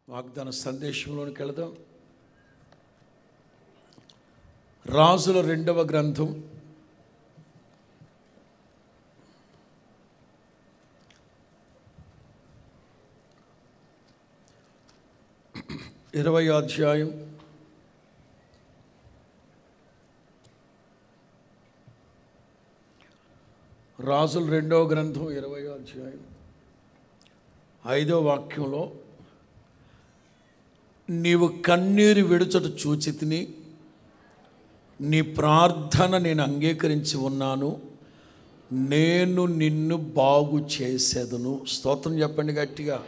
వాగ్దాన సందేశంలోనికి వెళదాం రాజుల రెండవ గ్రంథం ఇరవై అధ్యాయం రాజుల రెండవ గ్రంథం ఇరవై అధ్యాయం ఐదో వాక్యంలో నీవు కన్నీరు విడుచట చూచి తిని నీ ప్రార్థన నేను అంగీకరించి ఉన్నాను నేను నిన్ను బాగు చేసేదను స్తోత్రం చెప్పండి గట్టిగా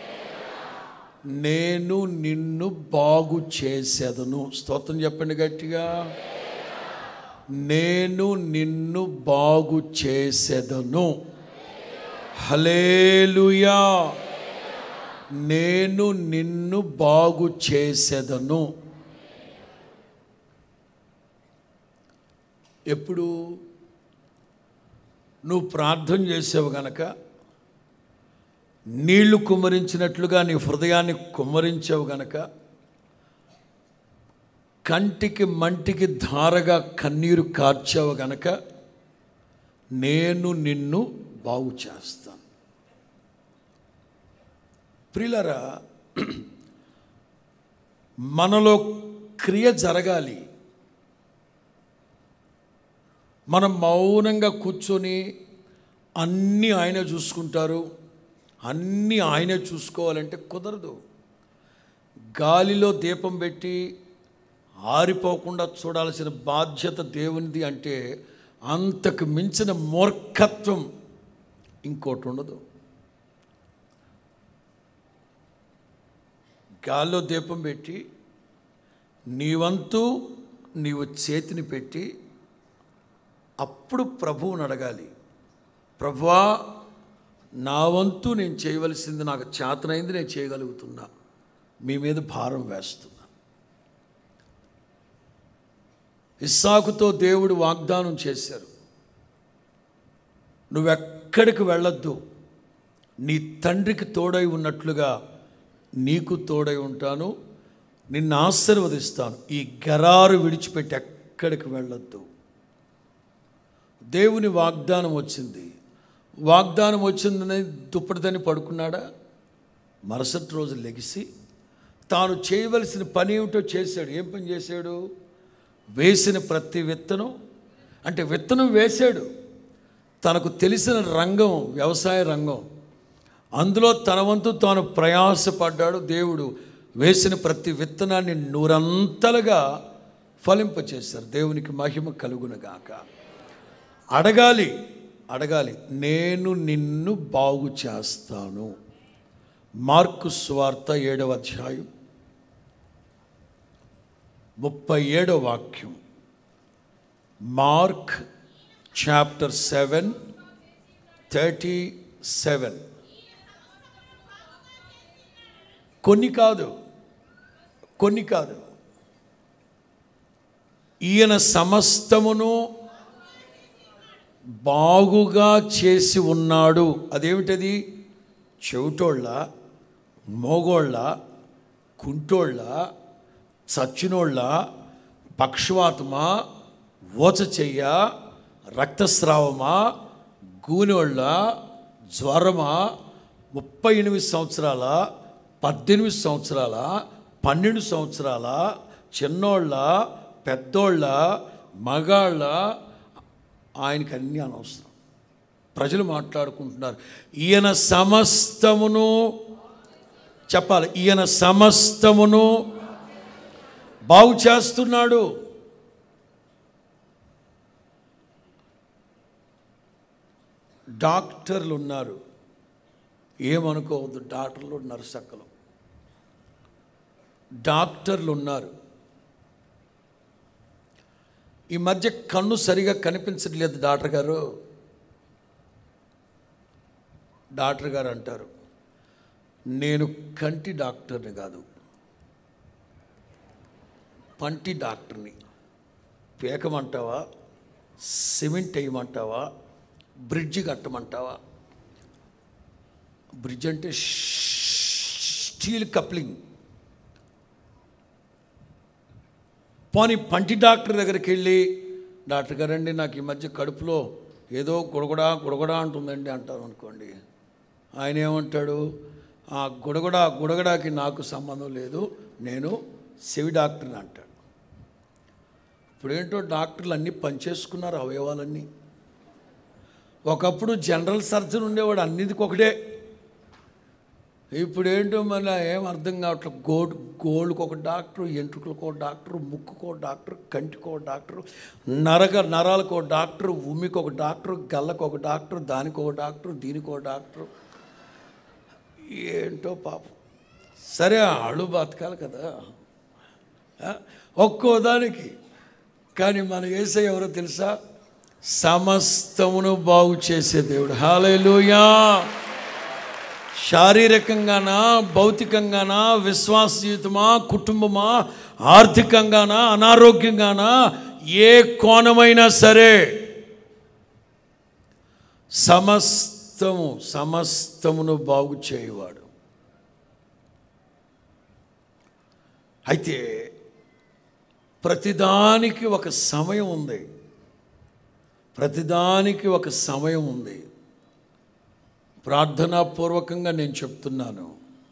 నేను నిన్ను బాగు చేసేదను స్తోత్రం చెప్పండి గట్టిగా నేను నిన్ను బాగు చేసేదను హలేలుయా నేను నిన్ను బాగు చేసేదను ఎప్పుడు నువ్వు ప్రార్థన చేసావు గనక నీళ్లు కుమ్మరించినట్లుగా నీ హృదయాన్ని కుమ్మరించావు గనక కంటికి మంటికి ధారగా కన్నీరు కార్చావు గనక నేను నిన్ను బాగు చేస్తాను ప్రిలరా మనలో క్రియ జరగాలి మనం మౌనంగా కూర్చొని అన్నీ ఆయన చూసుకుంటారు అన్నీ ఆయనే చూసుకోవాలంటే కుదరదు గాలిలో దీపం పెట్టి ఆరిపోకుండా చూడాల్సిన బాధ్యత దేవునిది అంటే అంతకు మించిన మూర్ఖత్వం ఇంకోటి ఉండదు గాల్లో దీపం పెట్టి నీవంతు నీవు చేతిని పెట్టి అప్పుడు ప్రభువుని అడగాలి ప్రభువా నా వంతు నేను చేయవలసింది నాకు చేతనైంది నేను చేయగలుగుతున్నా మీ మీద భారం వేస్తున్నా ఇస్సాకుతో దేవుడు వాగ్దానం చేశారు నువ్వెక్కడికి వెళ్ళొద్దు నీ తండ్రికి తోడై ఉన్నట్లుగా నీకు తోడై ఉంటాను నిన్ను ఆశీర్వదిస్తాను ఈ గరారు విడిచిపెట్టి ఎక్కడికి వెళ్ళొద్దు దేవుని వాగ్దానం వచ్చింది వాగ్దానం వచ్చిందని దుప్పటిదని పడుకున్నాడా మరుసటి రోజు లెగిసి తాను చేయవలసిన పని ఏమిటో చేశాడు ఏం పని చేశాడు వేసిన ప్రతి విత్తనం అంటే విత్తనం వేశాడు తనకు తెలిసిన రంగం వ్యవసాయ రంగం అందులో తన వంతు తాను ప్రయాసపడ్డాడు దేవుడు వేసిన ప్రతి విత్తనాన్ని నూరంతలుగా ఫలింపచేశారు దేవునికి మహిమ కలుగునగాక అడగాలి అడగాలి నేను నిన్ను బాగు చేస్తాను మార్కు స్వార్త ఏడవ అధ్యాయం ముప్పై ఏడవ వాక్యం Mark chapter seven thirty seven కొన్ని కాదు కొన్ని కాదు ఈయన సమస్తమును బాగుగా చేసి ఉన్నాడు అదేమిటది చెవిటోళ్ళ మోగోళ్ళ కుంటోళ్ళ చచ్చినోళ్ళ పక్షవాతమా ఓచ చెయ్య రక్తస్రావమా గూనోళ్ళ జ్వరమా ముప్పై ఎనిమిది సంవత్సరాల పద్దెనిమిది సంవత్సరాల పన్నెండు సంవత్సరాల చిన్నోళ్ళ పెద్దోళ్ళ మగాళ్ళ ఆయనకి అన్నీ అనవసరం ప్రజలు మాట్లాడుకుంటున్నారు ఈయన సమస్తమును చెప్పాలి ఈయన సమస్తమును బాగు చేస్తున్నాడు డాక్టర్లు ఉన్నారు ఏమనుకోవద్దు డాక్టర్లు నర్సక్కలు డాక్టర్లు ఉన్నారు ఈ మధ్య కన్ను సరిగా కనిపించట్లేదు డాక్టర్ గారు డాక్టర్ గారు అంటారు నేను కంటి డాక్టర్ని కాదు పంటి డాక్టర్ని పేకమంటావా సిమెంట్ వేయమంటావా బ్రిడ్జి కట్టమంటావా బ్రిడ్జ్ అంటే స్టీల్ కప్లింగ్ పోనీ పంటి డాక్టర్ దగ్గరికి వెళ్ళి డాక్టర్ గారండి నాకు ఈ మధ్య కడుపులో ఏదో గుడగుడా గుడగుడా అంటుందండి అంటారు అనుకోండి ఆయన ఏమంటాడు ఆ గుడగుడా గుడగడాకి నాకు సంబంధం లేదు నేను చెవి డాక్టర్ని అంటాడు ఇప్పుడేంటో డాక్టర్లు అన్నీ పనిచేసుకున్నారు అవయవాలన్నీ ఒకప్పుడు జనరల్ సర్జన్ ఉండేవాడు అన్నిటికి ఒకటే ఇప్పుడు ఏంటో మళ్ళీ ఏం అర్థం కావట్లేదు గోడ్ గోళ్ళకు ఒక డాక్టర్ ఎంట్రుకలకు ఒక డాక్టర్ ముక్కుకు ఒక డాక్టర్ కంటికి ఒక డాక్టర్ నరగ నరాలకు ఒక డాక్టర్ ఉమ్మికి ఒక డాక్టర్ గల్లకు ఒక డాక్టర్ దానికి ఒక డాక్టర్ దీనికి ఒక డాక్టర్ ఏంటో పాపం సరే ఆళ్ళు బతకాలి కదా ఆ? ఒక్కో దానికి కానీ మన ఏసై ఎవరో తెలుసా సమస్తమును బాగు చేసే దేవుడు హాలేలుయా శారీరకంగానా భౌతికంగానా విశ్వాస జీవితమా కుటుంబమా ఆర్థికంగానా అనారోగ్యంగానా ఏ కోణమైనా సరే సమస్తము సమస్తమును బాగు చేయవాడు అయితే ప్రతిదానికి ఒక సమయం ఉంది ప్రతిదానికి ఒక సమయం ఉంది ప్రార్థనాపూర్వకంగా నేను చెప్తున్నాను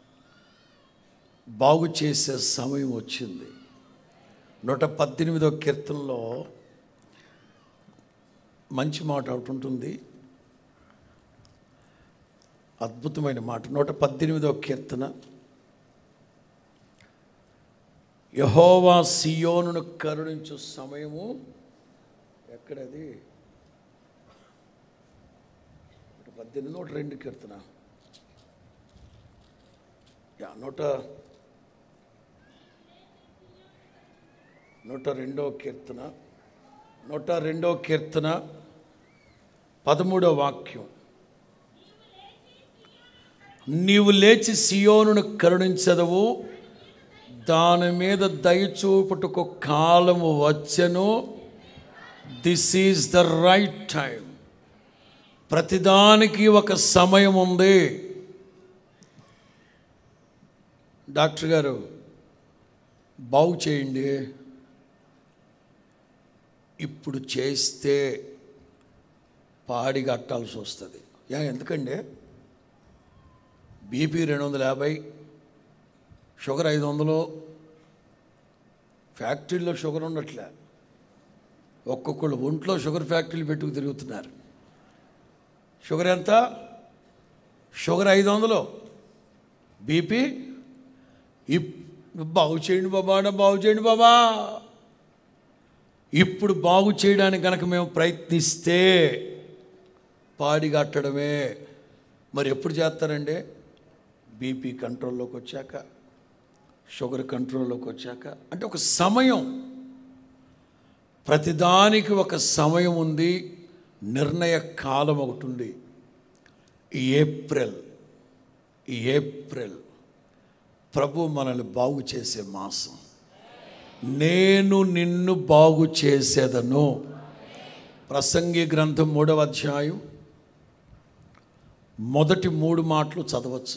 బాగు చేసే సమయం వచ్చింది నూట పద్దెనిమిదో కీర్తనలో మంచి మాట ఒకటి ఉంటుంది అద్భుతమైన మాట నూట పద్దెనిమిదో కీర్తన యహోవా సియోనును కరుణించు సమయము ఎక్కడది నూట పద్దెనిమిది నూట రెండు కీర్తన యా నూట నూట రెండో కీర్తన నూట రెండో కీర్తన పదమూడో వాక్యం నీవు లేచి సియోనును కరుణించదవు దాని మీద దయచూపుటకు కాలము వచ్చెను this is the right time ప్రతిదానికి ఒక సమయం ఉంది డాక్టర్ గారు బాగు చేయండి ఇప్పుడు చేస్తే పాడి కట్టాల్సి వస్తుంది యా ఎందుకండి బీపీ రెండు వందల యాభై షుగర్ ఐదు వందలు ఫ్యాక్టరీలో షుగర్ ఉండట్లే ఒక్కొక్కళ్ళు ఒంట్లో షుగర్ ఫ్యాక్టరీలు పెట్టుకు తిరుగుతున్నారు షుగర్ ఎంత షుగర్ ఐదు వందలు బీపీ ఇప్ బాగు చేయండి బాబా అంటే బాగు చేయండి బాబా ఇప్పుడు బాగు చేయడానికి కనుక మేము ప్రయత్నిస్తే పాడి కట్టడమే మరి ఎప్పుడు చేస్తారండి బీపీ కంట్రోల్లోకి వచ్చాక షుగర్ కంట్రోల్లోకి వచ్చాక అంటే ఒక సమయం ప్రతిదానికి ఒక సమయం ఉంది నిర్ణయ కాలం ఒకటి ఉంది ఈ ఏప్రిల్ ఈ ఏప్రిల్ ప్రభు మనల్ని బాగు చేసే మాసం నేను నిన్ను బాగు చేసేదను ప్రసంగి గ్రంథం మూడవ అధ్యాయం మొదటి మూడు మాటలు చదవచ్చు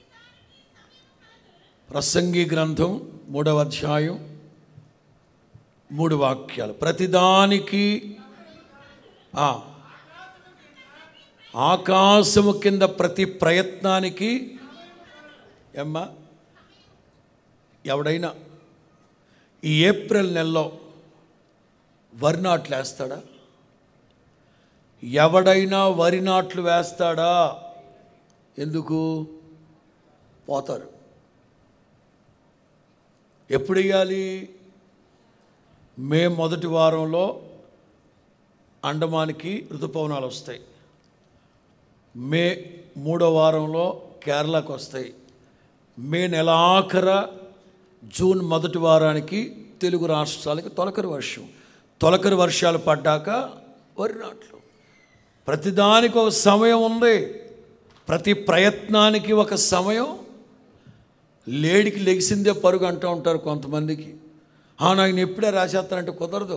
ప్రసంగి గ్రంథం మూడవ అధ్యాయం మూడు వాక్యాలు ప్రతిదానికి ఆ, ఆకాశము కింద ప్రతి ప్రయత్నానికి ఏమ్మా ఎవడైనా ఈ ఏప్రిల్ నెలలో వరి నాట్లు వేస్తాడా ఎవడైనా వరి నాట్లు వేస్తాడా ఎందుకు పోతారు ఎప్పుడు వేయాలి మే మొదటి వారంలో అండమానికి ఋతుపవనాలు వస్తాయి మే మూడో వారంలో కేరళకు వస్తాయి మే నెలాఖర జూన్ మొదటి వారానికి తెలుగు రాష్ట్రాలకి తొలకరి వర్షం తొలకరి వర్షాలు పడ్డాక వరి నాట్లు ప్రతిదానికి ఒక సమయం ఉంది ప్రతి ప్రయత్నానికి ఒక సమయం లేడికి లెగిసిందే పరుగు అంటూ ఉంటారు కొంతమందికి "ఆ, నాకు ఎప్పుడే రాసేస్తానంటే కుదరదు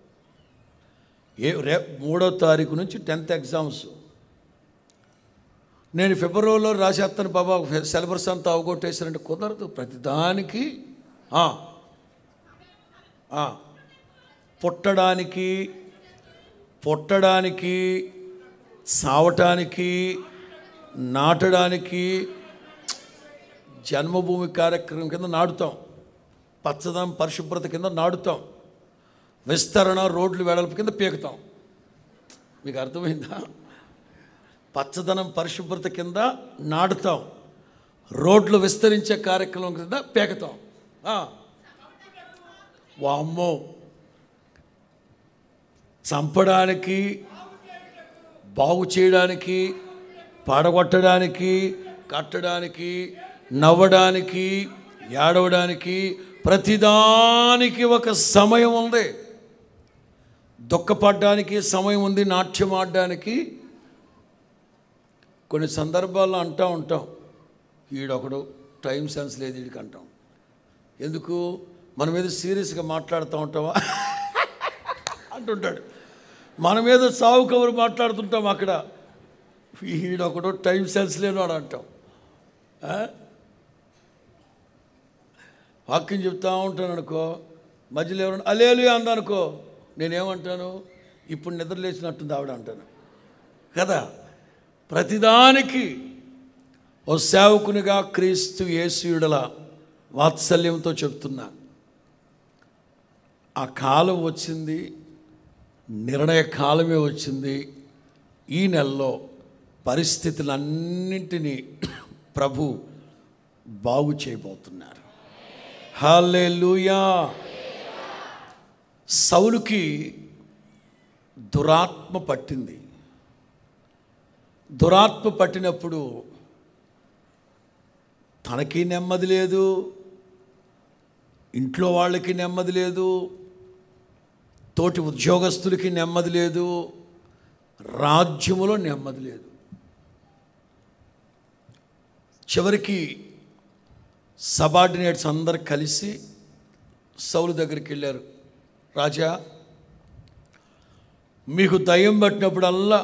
ఏ రే మూడో తారీఖు నుంచి టెన్త్ ఎగ్జామ్స్ నేను ఫిబ్రవరిలో రాసేస్తాను బాబా సిలబస్ అంతా అవగొట్టేసానంటే కుదరదు ప్రతిదానికి ఆ, ఆ, పుట్టడానికి పుట్టడానికి సావటానికి నాటడానికి జన్మభూమి కార్యక్రమం కింద నాటుతాం పచ్చదనం పరిశుభ్రత కింద నాటుతాం విస్తరణ రోడ్లు వెడల్పు కింద పీకుతాం మీకు అర్థమైందా పచ్చదనం పరిశుభ్రత కింద నాటుతాం రోడ్లు విస్తరించే కార్యక్రమం కింద పీకుతాం ఆ. వామ్మో చంపడానికి బాగు చేయడానికి పడగొట్టడానికి కట్టడానికి నవ్వడానికి ఏడవడానికి ప్రతిదానికి ఒక సమయం ఉంది దుఃఖపడడానికి సమయం ఉంది నాట్యం ఆడడానికి కొన్ని సందర్భాల్లో అంటూ ఉంటాం ఈడొకడు టైం సెన్స్ లేదు వీడికి అంటాం ఎందుకు మన మీద సీరియస్గా మాట్లాడుతూ ఉంటావా అంటుంటాడు మన మీద సావు కబురు మాట్లాడుతుంటాం అక్కడ ఈడొకడు టైం సెన్స్ లేనివాడు అంటాం ఆ? వాక్యం చెప్తా ఉంటాను అనుకో మధ్యలో ఎవరైనా అలేలు అందనుకో నేనేమంటాను ఇప్పుడు నిద్ర లేచినట్టుంది ఆవిడ అంటాను కదా ప్రతిదానికి ఓ సేవకునిగా క్రీస్తు యేసుయుడల వాత్సల్యంతో చెప్తున్నా ఆ కాలం వచ్చింది నిర్ణయ కాలమే వచ్చింది ఈ నెలలో పరిస్థితులన్నింటినీ ప్రభు బాగు చేయబోతున్నారు హల్లెలూయా సౌలుకి దురాత్మ పట్టింది దురాత్మ పట్టినప్పుడు తనకి నెమ్మది లేదు ఇంట్లో వాళ్ళకి నెమ్మది లేదు తోటి ఉద్యోగస్తులకి నెమ్మది లేదు రాజ్యములో నెమ్మది లేదు చివరికి సబార్డినేట్స్ అందరు కలిసి సౌలు దగ్గరికి వెళ్ళారు రాజా మీకు దయ్యం పట్టినప్పుడల్లా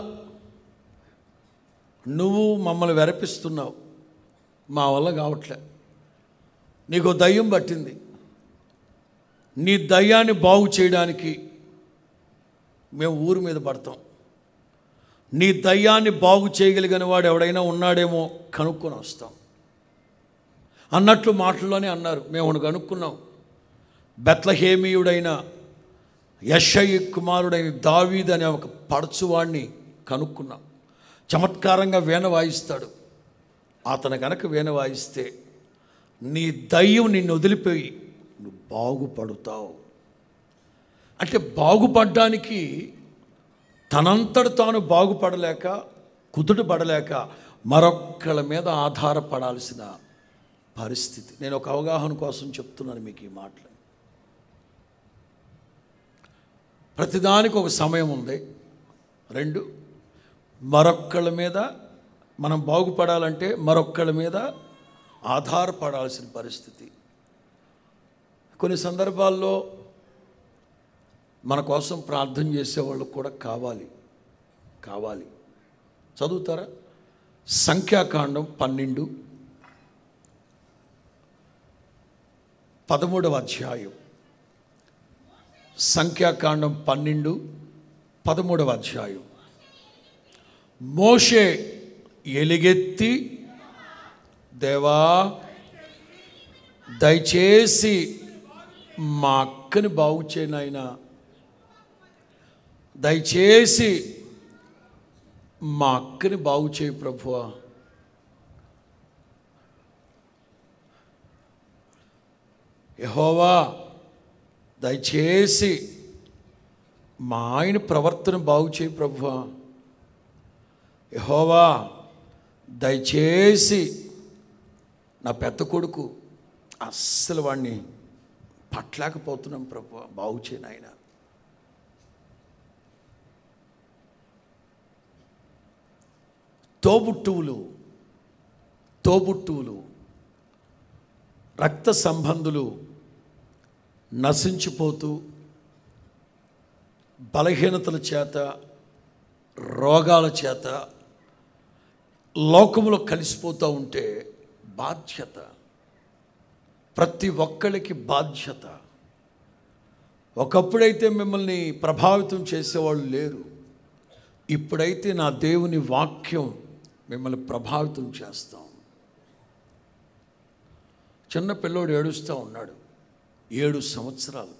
నువ్వు మమ్మల్ని వెరపిస్తున్నావు మా వల్ల కావట్లే నీకు దయ్యం పట్టింది నీ దయ్యాన్ని బాగు చేయడానికి మేము ఊరి మీద పడతాం నీ దయ్యాన్ని బాగు చేయగలిగిన వాడు ఎవడైనా ఉన్నాడేమో కనుక్కొని వస్తాం అన్నట్లు మాటల్లోనే అన్నారు మేము ఒకడు కనుక్కున్నాం బెత్లహేమీయుడైన యషయి కుమారుడైన దావీద్ అనే ఒక పడచువాడిని కనుక్కున్నాం చమత్కారంగా వీణ వాయిస్తాడు అతను కనుక వీణ వాయిస్తే నీ దయ్యం నిన్ను వదిలిపోయి నువ్వు బాగుపడుతావు అంటే బాగుపడ్డానికి తనంతట తాను బాగుపడలేక కుదుట పడలేక మరొక్కళ్ళ మీద ఆధారపడాల్సిన పరిస్థితి నేను ఒక అవగాహన కోసం చెప్తున్నాను మీకు ఈ మాటలు ప్రతిదానికి ఒక సమయం ఉంది రెండు మరొక్కళ్ళ మీద మనం బాగుపడాలంటే మరొక్కళ్ళ మీద ఆధారపడాల్సిన పరిస్థితి కొన్ని సందర్భాల్లో మన కోసం ప్రార్థన చేసేవాళ్ళు కూడా కావాలి కావాలి చదువుతారా సంఖ్యాకాండం పన్నెండు పదమూడవ అధ్యాయం సంఖ్యాకాండం పన్నెండు పదమూడవ అధ్యాయం మోషే ఎలుగెత్తి దేవా దయచేసి మా అక్కని బాగు చేయనాయనా దయచేసి మా అక్కని బాగు చేయి ప్రభువా యహోవా దయచేసి మా ఆయన ప్రవర్తన బాగు చేయి ప్రభువా యహోవా దయచేసి నా పెద్ద కొడుకు అస్సలు వాడిని పట్టలేకపోతున్నాం ప్రభు బాగు చేయను ఆయన తోబుట్టువులు తోబుట్టువులు రక్త సంబంధులు నశించిపోతూ బలహీనతల చేత రోగాల చేత లోకములో కలిసిపోతూ ఉంటే బాధ్యత ప్రతి ఒక్కరికి బాధ్యత ఒకప్పుడైతే మిమ్మల్ని ప్రభావితం చేసేవాళ్ళు లేరు ఇప్పుడైతే నా దేవుని వాక్యం మిమ్మల్ని ప్రభావితం చేస్తాం చిన్న పిల్లోడు ఏడుస్తూ ఉన్నాడు ఏడు సంవత్సరాలు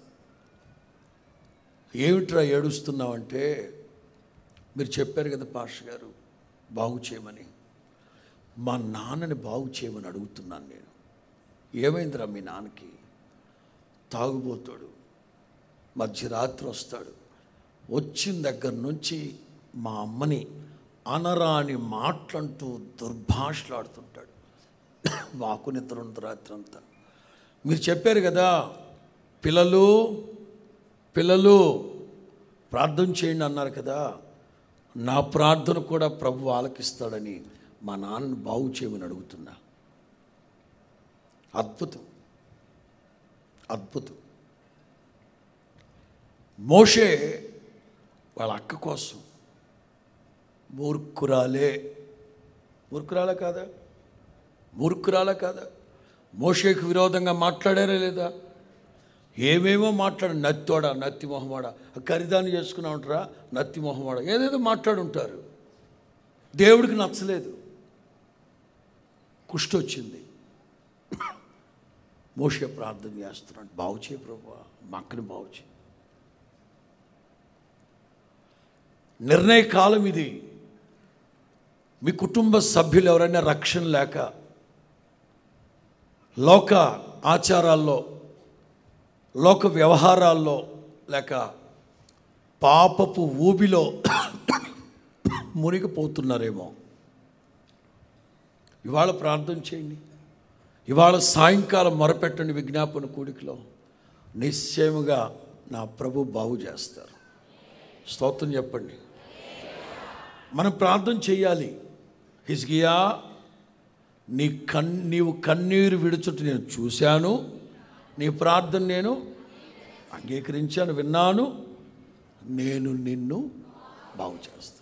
ఏమిట్రా ఏడుస్తున్నావంటే మీరు చెప్పారు కదా పాష గారు బాగు చేయమని మా నాన్నని బాగు చేయమని అడుగుతున్నాను నేను ఏమైందిరా మీ నాన్నకి తాగుబోతాడు మధ్యరాత్రి వస్తాడు వచ్చిన దగ్గర నుంచి మా అమ్మని అనరాని మాటలంటూ దుర్భాషలాడుతుంటాడు మాకు నిద్ర ఉండదు రాత్రి అంతా మీరు చెప్పారు కదా పిల్లలు పిల్లలు ప్రార్థన చేయండి అన్నారు కదా నా ప్రార్థన కూడా ప్రభు ఆలకిస్తాడని మా నాన్నను బాగు చేయమని అడుగుతున్నా అద్భుతం అద్భుతం మోషే వాళ్ళ అక్క కోసం మూర్ఖురాలే మూర్ఖురాలా కాదా మూర్ఖురాలా కాదా మోషేకు విరోధంగా మాట్లాడారా లేదా ఏమేమో మాట్లాడు నత్తోడా నత్తి మొహమాడ ఖరీదాన్ని చేసుకున్నా ఉంటారా నత్తి మొహమాడ ఏదేదో మాట్లాడుంటారు దేవుడికి నచ్చలేదు కుష్టి వచ్చింది మోషే ప్రార్థన చేస్తున్నాడు బాగు చేయి ప్రభు మా అక్కని బాగు చేయి నిర్ణయ కాలం ఇది మీ కుటుంబ సభ్యులు ఎవరైనా రక్షణ లేక లోక ఆచారాల్లో లోక వ్యవహారాల్లో లేక పాపపు ఊబిలో మునిగిపోతున్నారేమో ఇవాళ ప్రార్థన చేయండి ఇవాళ సాయంకాలం మొరపెట్టండి విజ్ఞాపన కూడికలో నిశ్చయముగా నా ప్రభు బాగు చేస్తారు స్తోత్రం చెప్పండి మనం ప్రార్థన చేయాలి హిజ్గియా నీ కన్ నీవు కన్నీరు విడుచుట నేను చూశాను నీ ప్రార్థన నేను అంగీకరించాను విన్నాను నేను నిన్ను బాగు చేస్తాను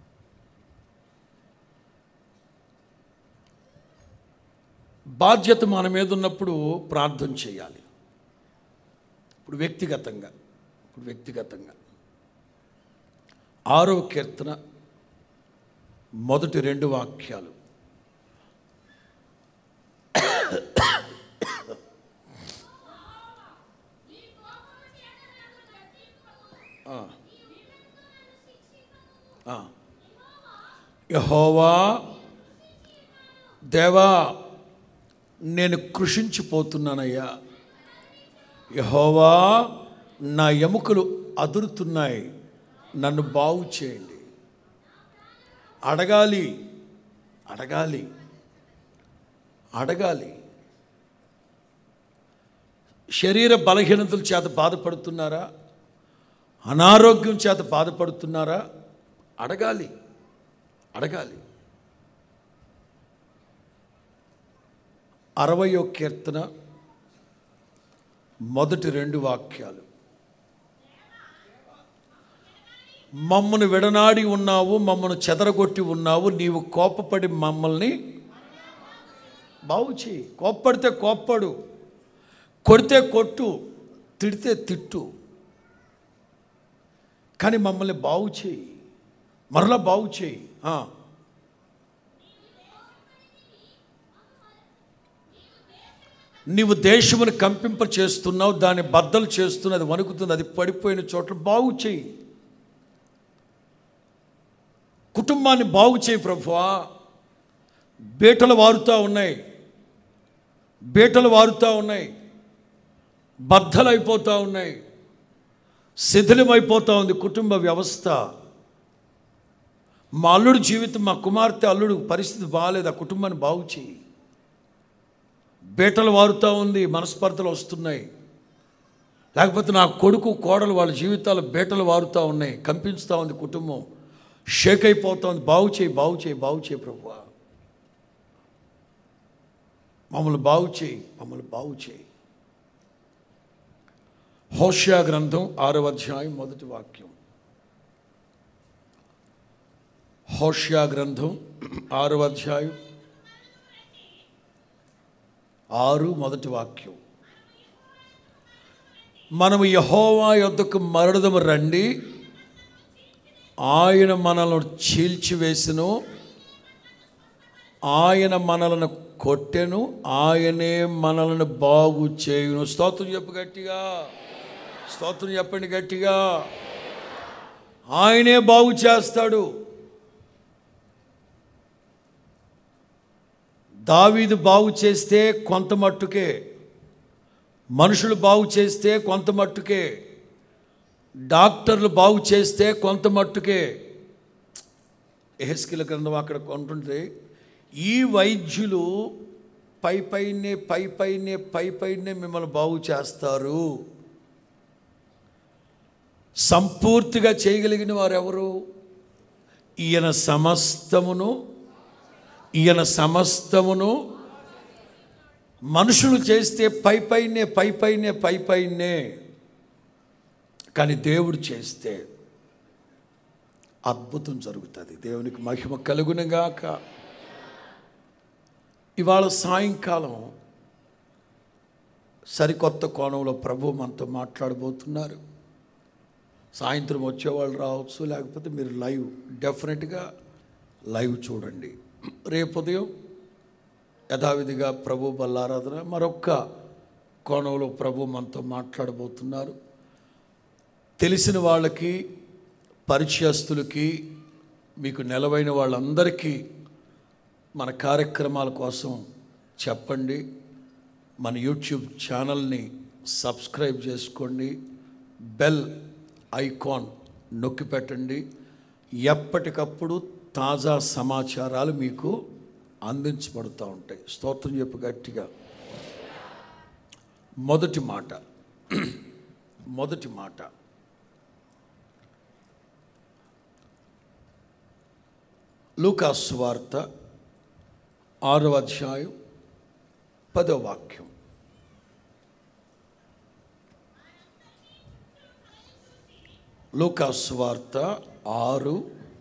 బాధ్యత మన మీద ఉన్నప్పుడు ప్రార్థన చేయాలి ఇప్పుడు వ్యక్తిగతంగా ఇప్పుడు వ్యక్తిగతంగా ఆరవ కీర్తన మొదటి రెండు వాక్యాలు ఆ. ఆ. యెహోవా దేవా నేను కృషించిపోతున్నానయ్యా యహోవా నా ఎముకలు అదురుతున్నాయి నన్ను బాగు చేయండి అడగాలి అడగాలి అడగాలి శరీర బలహీనతల చేత బాధపడుతున్నారా అనారోగ్యం చేత బాధపడుతున్నారా అడగాలి అడగాలి అరవయో కీర్తన మొదటి రెండు వాక్యాలు మమ్మను విడనాడి ఉన్నావు మమ్మను చెదరగొట్టి ఉన్నావు నీవు కోపపడి మమ్మల్ని బాగు చేయి కోప్పడితే కోప్పడు కొడితే కొట్టు తిడితే తిట్టు కానీ మమ్మల్ని బాగు చేయి మరలా బాగు చేయి ఆ. నీవు దేశమును కంపింప చేస్తున్నావు దాన్ని బద్దలు చేస్తున్నది అది వణుకుతుంది అది పడిపోయిన చోట్ల బాగు చేయి కుటుంబాన్ని బాగు చేయి ప్రభువా బీటలు వారుతూ ఉన్నాయి బీటలు వారుతూ ఉన్నాయి బద్దలు అయిపోతూ ఉన్నాయి శిథిలమైపోతూ ఉంది కుటుంబ వ్యవస్థ మా అల్లుడు జీవితం మా కుమార్తె అల్లుడు పరిస్థితి బాగాలేదు ఆ కుటుంబాన్ని బాగు చేయి బీటలు వారుతూ ఉంది మనస్పర్ధలు వస్తున్నాయి లేకపోతే నా కొడుకు కోడలు వాళ్ళ జీవితాలు బీటలు వారుతూ ఉన్నాయి కంపించుతూ ఉంది కుటుంబం షేక్ అయిపోతా ఉంది బాగు చేయి బాగు చేయి బాగు చేయి ప్రభువా మమ్మల్ని బాగు చేయి మమ్మల్ని బాగు చేయి హోషియా గ్రంథం ఆరవ అధ్యాయం మొదటి వాక్యం హోషియా గ్రంథం ఆరవ అధ్యాయం ఆరు మొదటి వాక్యం మనము యహోవా యొద్దకు మరడదము రండి ఆయన మనలను చీల్చివేసును ఆయన మనలను కొట్టెను ఆయనే మనలను బాగు చేయును స్తోత్రం చెప్పు గట్టిగా స్తోత్రం చెప్పండి గట్టిగా ఆయనే బాగు చేస్తాడు దావీదు బాగు చేస్తే కొంత మట్టుకే మనుషులు బాగు చేస్తే కొంత మట్టుకే డాక్టర్లు బాగు చేస్తే కొంత మట్టుకే ఎహెస్కిల గ్రంథం అక్కడ కొంటుంది ఈ వైద్యులు పై పైనే పై పైనే పై పైనే మిమ్మల్ని బాగు చేస్తారు సంపూర్తిగా చేయగలిగిన వారెవరు ఈయన సమస్తమును ఈయన సమస్తమును మనుషులు చేస్తే పై పైనే పై పైనే పై పైనే కానీ దేవుడు చేస్తే అద్భుతం జరుగుతుంది దేవునికి మహిమ కలుగునగాక ఇవాళ సాయంకాలం సరికొత్త కోణంలో ప్రభు మనతో మాట్లాడబోతున్నారు సాయంత్రం వచ్చేవాళ్ళు రావచ్చు లేకపోతే మీరు లైవ్ డెఫినెట్గా లైవ్ చూడండి రేపు ఉదయం యథావిధిగా ప్రభు బల్లారాధన మరొక్క కోణంలో ప్రభు మనతో మాట్లాడబోతున్నారు తెలిసిన వాళ్ళకి పరిచయస్తులకి మీకు నెలవైన వాళ్ళందరికీ మన కార్యక్రమాల కోసం చెప్పండి మన యూట్యూబ్ ఛానల్ని సబ్స్క్రైబ్ చేసుకోండి బెల్ ఐకాన్ నొక్కి పెట్టండి ఎప్పటికప్పుడు తాజా సమాచారాలు మీకు అందించబడుతూ ఉంటాయి స్తోత్రం చెప్పు గట్టిగా మొదటి మాట మొదటి మాట లూకాస్ వార్త ఆరవ అధ్యాయం పదో వాక్యం లూకాస్ వార్త ఆరు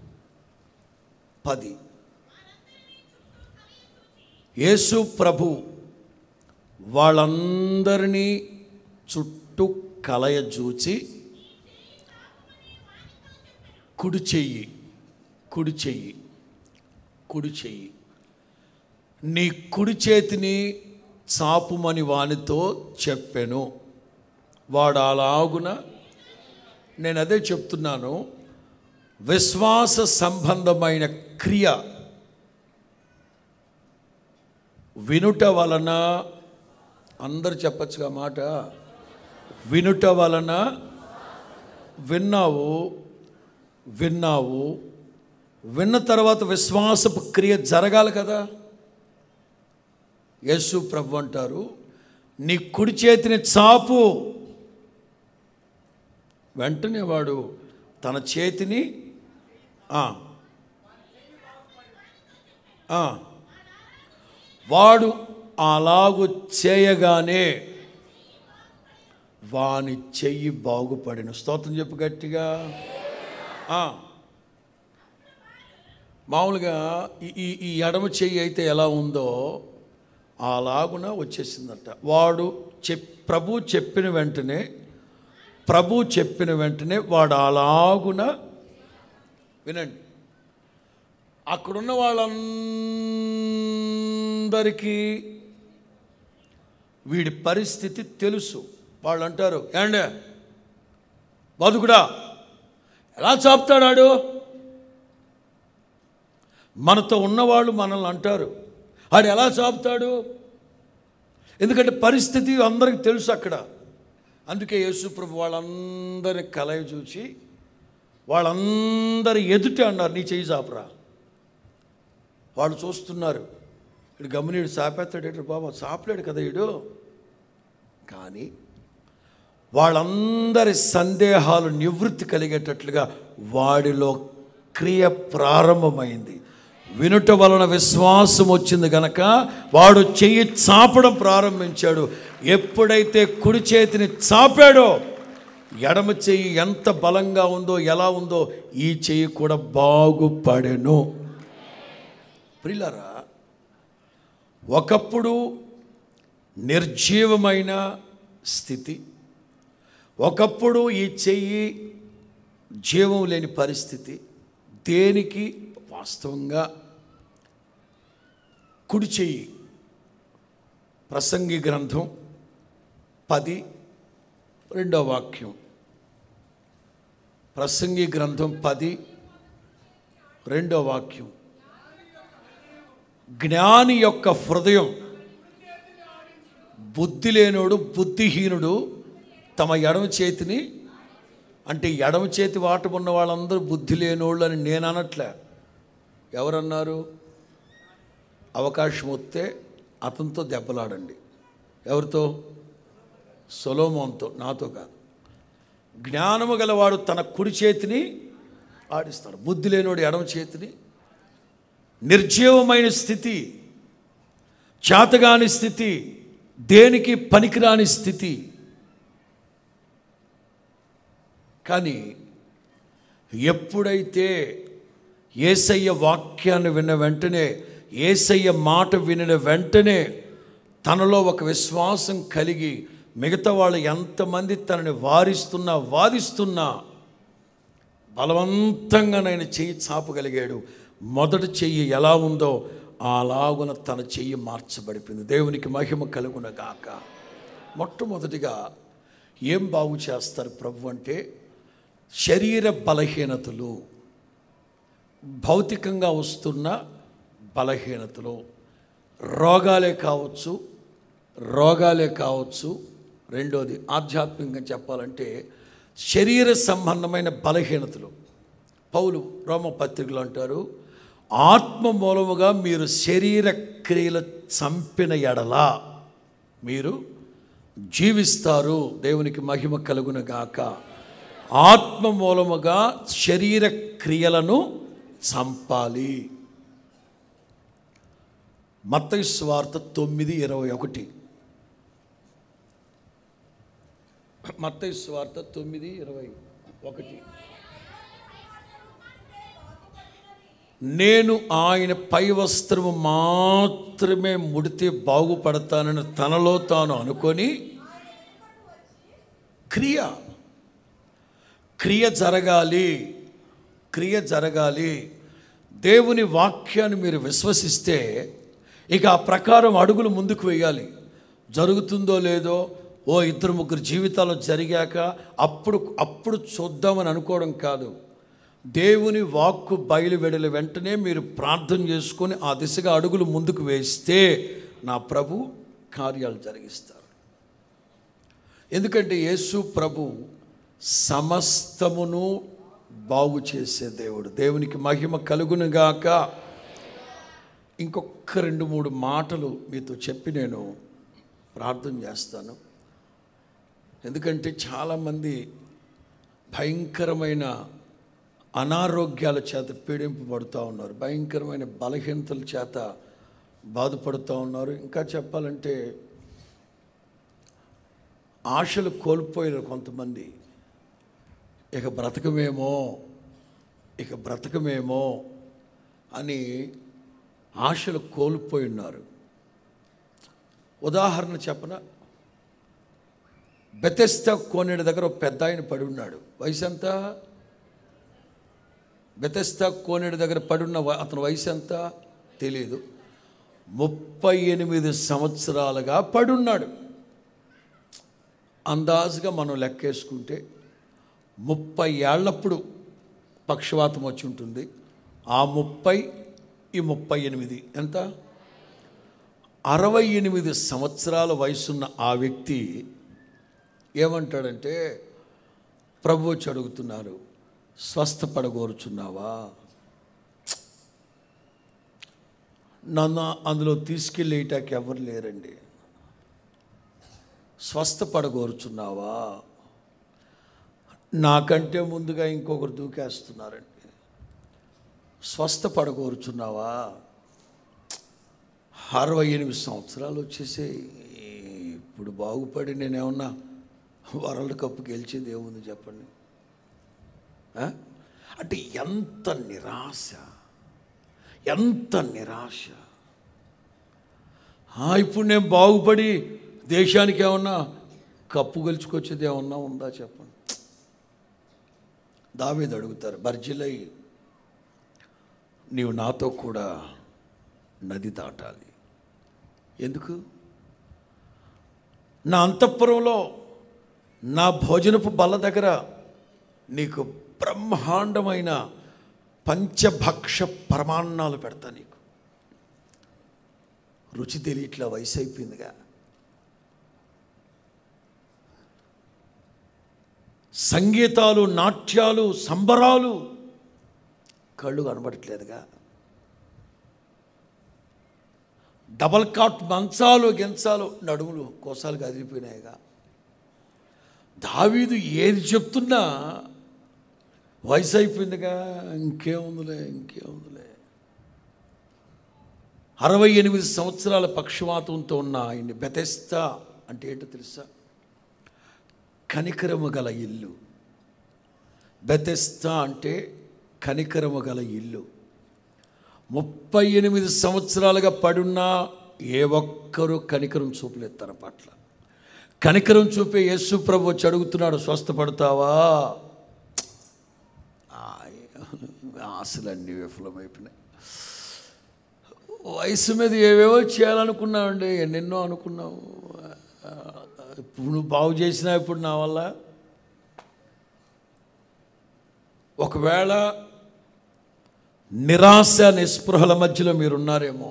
పది యేసు ప్రభు వాళ్ళందరినీ చుట్టూ కలయజూచి కుడి చెయ్యి కుడి చెయ్యి కుడి చెయ్యి నీ కుడి చేతిని చాపుమని వానితో చెప్పాను వాడు అలాగున నేను అదే చెప్తున్నాను విశ్వాస సంబంధమైన క్రియ వినుట వలన అందరు చెప్పచ్చుగా మాట వినుట వలన విన్నావు విన్నావు విన్న తర్వాత విశ్వాసపు క్రియ జరగాలి కదా యేసు ప్రభు అంటారు నీ కుడి చేతిని చాపు వెంటనే వాడు తన చేతిని ఆ, ఆ, వాడు అలాగు చేయగానే వాని చెయ్యి బాగుపడిన స్తోత్రం చెప్పు గట్టిగా ఆ. మామూలుగా ఈ- ఈ ఈ ఎడమ చెయ్యి అయితే ఎలా ఉందో అలాగున వచ్చేసిందట వాడు చెప్ ప్రభు చెప్పిన వెంటనే ప్రభు చెప్పిన వెంటనే వాడు అలాగున వినండి అక్కడున్న వాళ్ళందరికీ వీడి పరిస్థితి తెలుసు వాళ్ళు అంటారు ఏండే బతుకుడా ఎలా చాపుతాడాడు మనతో ఉన్నవాళ్ళు మనల్ని అంటారు ఆడు ఎలా చాపుతాడు ఎందుకంటే పరిస్థితి అందరికి తెలుసు అక్కడ అందుకే యేసుప్రభు వాళ్ళందరిని కలయ చూచి వాళ్ళందరి ఎదుట అన్నారు నీ చెయ్యి చాపరా వాళ్ళు చూస్తున్నారు ఇడు గమనీడు చాపేస్తాడు బాబా చాపలేడు కదా ఈడు కానీ వాళ్ళందరి సందేహాలు నివృత్తి కలిగేటట్లుగా వాడిలో క్రియ ప్రారంభమైంది వినుట వలన విశ్వాసం వచ్చింది గనక వాడు చెయ్యి చాపడం ప్రారంభించాడు ఎప్పుడైతే కుడి చేతిని చాపాడో ఎడమ చెయ్యి ఎంత బలంగా ఉందో ఎలా ఉందో ఈ చెయ్యి కూడా బాగుపడెను ప్రిలరా ఒకప్పుడు నిర్జీవమైన స్థితి ఒకప్పుడు ఈ చెయ్యి జీవం లేని పరిస్థితి దేనికి వాస్తవంగా కుడి చెయ్యి ప్రసంగి గ్రంథం పది రెండో వాక్యం ప్రసంగి గ్రంథం పది రెండో వాక్యం జ్ఞాని యొక్క హృదయం బుద్ధి లేనోడు బుద్ధిహీనుడు తమ ఎడమ చేతిని అంటే ఎడమ చేతి వాట ఉన్న వాళ్ళందరూ బుద్ధి లేనోళ్ళు అని నేను అనట్లే ఎవరన్నారు అవకాశం వస్తే అతనితో దెబ్బలాడండి ఎవరితో సొలోమోన్తో నాతో కాదు జ్ఞానము గలవాడు తన కుడి చేతిని ఆడిస్తాడు బుద్ధి లేనోడు ఎడమ చేతిని నిర్జీవమైన స్థితి చేతగాని స్థితి దేనికి పనికిరాని స్థితి కానీ ఎప్పుడైతే ఏసయ్య వాక్యాన్ని విన్న వెంటనే ఏసయ్య మాట వినిన వెంటనే తనలో ఒక విశ్వాసం కలిగి మిగతా వాళ్ళు ఎంతమంది తనని వారిస్తున్నా వాదిస్తున్నా బలవంతంగా నేను చెయ్యి చాపగలిగాడు మొదటి చెయ్యి ఎలా ఉందో అలాగున తన చెయ్యి మార్చబడిపోయింది దేవునికి మహిమ కలుగున గాక మొట్టమొదటిగా ఏం బాగు చేస్తారు ప్రభు అంటే శరీర బలహీనతలు భౌతికంగా వస్తున్న బలహీనతలు రోగాలే కావచ్చు రోగాలే కావచ్చు రెండోది ఆధ్యాత్మికంగా చెప్పాలంటే శరీర సంబంధమైన బలహీనతలు పౌలు రోమ పత్రికలు అంటారు ఆత్మ మూలముగా మీరు శరీర క్రియలు చంపిన ఎడలా మీరు జీవిస్తారు దేవునికి మహిమ కలుగునగాక ఆత్మ మూలముగా శరీర క్రియలను చంపాలి మత్తయి స్వార్థ తొమ్మిది ఇరవై ఒకటి మత్తయి స్వార్థ తొమ్మిది ఇరవై ఒకటి నేను ఆయన పై వస్త్రము మాత్రమే ముడితే బాగుపడతానని తనలో తాను అనుకొని క్రియ క్రియ జరగాలి క్రియ జరగాలి దేవుని వాక్యాన్ని మీరు విశ్వసిస్తే ఇక ఆ ప్రకారం అడుగులు ముందుకు వేయాలి జరుగుతుందో లేదో ఓ ఇద్దరు ముగ్గురు జీవితాలు జరిగాక అప్పుడు అప్పుడు చూద్దామని అనుకోవడం కాదు దేవుని వాక్కు బయలువెడల వెంటనే మీరు ప్రార్థన చేసుకొని ఆ దిశగా అడుగులు ముందుకు వేస్తే నా ప్రభు కార్యాలు జరిగిస్తారు ఎందుకంటే యేసు ప్రభు సమస్తమును బాగు చేసే దేవుడు దేవునికి మహిమ కలుగునుగాక ఇంకొక రెండు మూడు మాటలు మీతో చెప్పి నేను ప్రార్థన చేస్తాను ఎందుకంటే చాలామంది భయంకరమైన అనారోగ్యాల చేత పీడింపబడుతూ ఉన్నారు భయంకరమైన బలహీనతల చేత బాధపడుతూ ఉన్నారు ఇంకా చెప్పాలంటే ఆశలు కోల్పోయిన కొంతమంది ఇక బ్రతకమేమో ఇక బ్రతకమేమో అని ఆశలు కోల్పోయి ఉన్నారు ఉదాహరణ చెప్పన బెతెస్త కోనేడు దగ్గర ఒక పెద్ద ఆయన పడి ఉన్నాడు వయసు ఎంత బెతెస్త కోనేడు దగ్గర పడున్న వ- అతని వయసు ఎంత తెలియదు ముప్పై ఎనిమిది సంవత్సరాలుగా పడున్నాడు అందాజుగా మనం లెక్కేసుకుంటే ముప్పై ఏళ్ళప్పుడు పక్షవాతం వచ్చి ఉంటుంది ఆ ముప్పై ఈ ముప్పై ఎనిమిది ఎంత అరవై ఎనిమిది సంవత్సరాల వయసున్న ఆ వ్యక్తి ఏమంటాడంటే ప్రభు వచ్చి అడుగుతున్నారు స్వస్థపడగోరుచున్నావా నన్ను అందులో తీసుకెళ్ళేటానికి ఎవరు లేరండి స్వస్థపడగోరుచున్నావా నాకంటే ముందుగా ఇంకొకరు దూకేస్తున్నారండి స్వస్థపడగోరుచున్నావా అరవై ఎనిమిది సంవత్సరాలు వచ్చేసి ఇప్పుడు బాగుపడి నేనేమన్నా వరల్డ్ కప్ గెలిచేది ఏముంది చెప్పండి ఆ? అంటే ఎంత నిరాశ ఎంత నిరాశ ఆ, ఇప్పుడు నేను బాగుపడి దేశానికి ఏమన్నా కప్పు గెలుచుకొచ్చేది ఏమన్నా ఉందా చెప్పండి దావేది అడుగుతారు బర్జిలై నీవు నాతో కూడా నది దాటాలి ఎందుకు నా అంతఃపురంలో నా భోజనపు బల్ల దగ్గర నీకు బ్రహ్మాండమైన పంచభక్ష పరమాన్నాలు పెడతా నీకు రుచి తెలియట్లా వయసు అయిపోయిందిగా సంగీతాలు నాట్యాలు సంబరాలు కళ్ళు కనబడట్లేదుగా డబల్ కాట్ మంచాలు గెంచాలు నడుములు కోసాలు కదిలిపోయినాయిగా దావీదు ఏది చెప్తున్నా వయసు అయిపోయిందిగా ఇంకేముందిలే ఇంకేముందిలే అరవై ఎనిమిది సంవత్సరాల పక్షవాతంతో ఉన్న ఆయన్ని బెతెస్తా అంటే ఏంటో తెలుసా కనికరము గల ఇల్లు బెతెస్తా అంటే కనికరము గల ఇల్లు ముప్పై ఎనిమిది సంవత్సరాలుగా పడున్నా ఏ ఒక్కరూ కనికరం చూపలేదు తన పట్ల కనికరం చూపే యేసు ప్రభు వచ్చి అడుగుతున్నాడు స్వస్థపడతావా ఆయ్, ఆశలన్నీ విఫలమైపోయినాయి వయసు మీద ఏవేవో చేయాలనుకున్నావండి ఎన్నెన్నో అనుకున్నావు ఇప్పుడు నువ్వు బాగు చేసినా ఇప్పుడు నా వల్ల ఒకవేళ నిరాశ నిస్పృహల మధ్యలో మీరున్నారేమో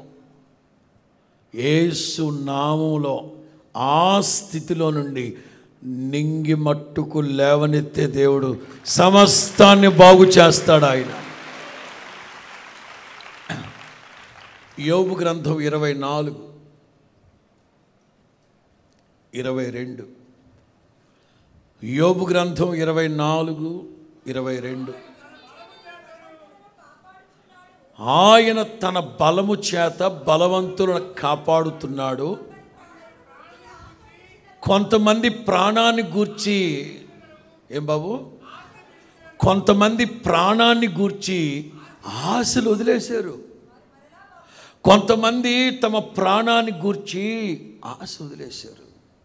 ఏసు నామంలో ఆ స్థితిలో నుండి నింగి మట్టుకు లేవనెత్తే దేవుడు సమస్తాన్ని బాగు చేస్తాడు ఆయన యోబు గ్రంథం ఇరవై నాలుగు ఇరవై రెండు యోబు గ్రంథం ఇరవై నాలుగు ఇరవై రెండు ఆయన తన బలము చేత బలవంతులను కాపాడుతున్నాడు కొంతమంది ప్రాణాన్ని గూర్చి ఏం బాబు కొంతమంది ప్రాణాన్ని గూర్చి ఆశలు వదిలేశారు కొంతమంది తమ ప్రాణాన్ని గూర్చి ఆశ వదిలేశారు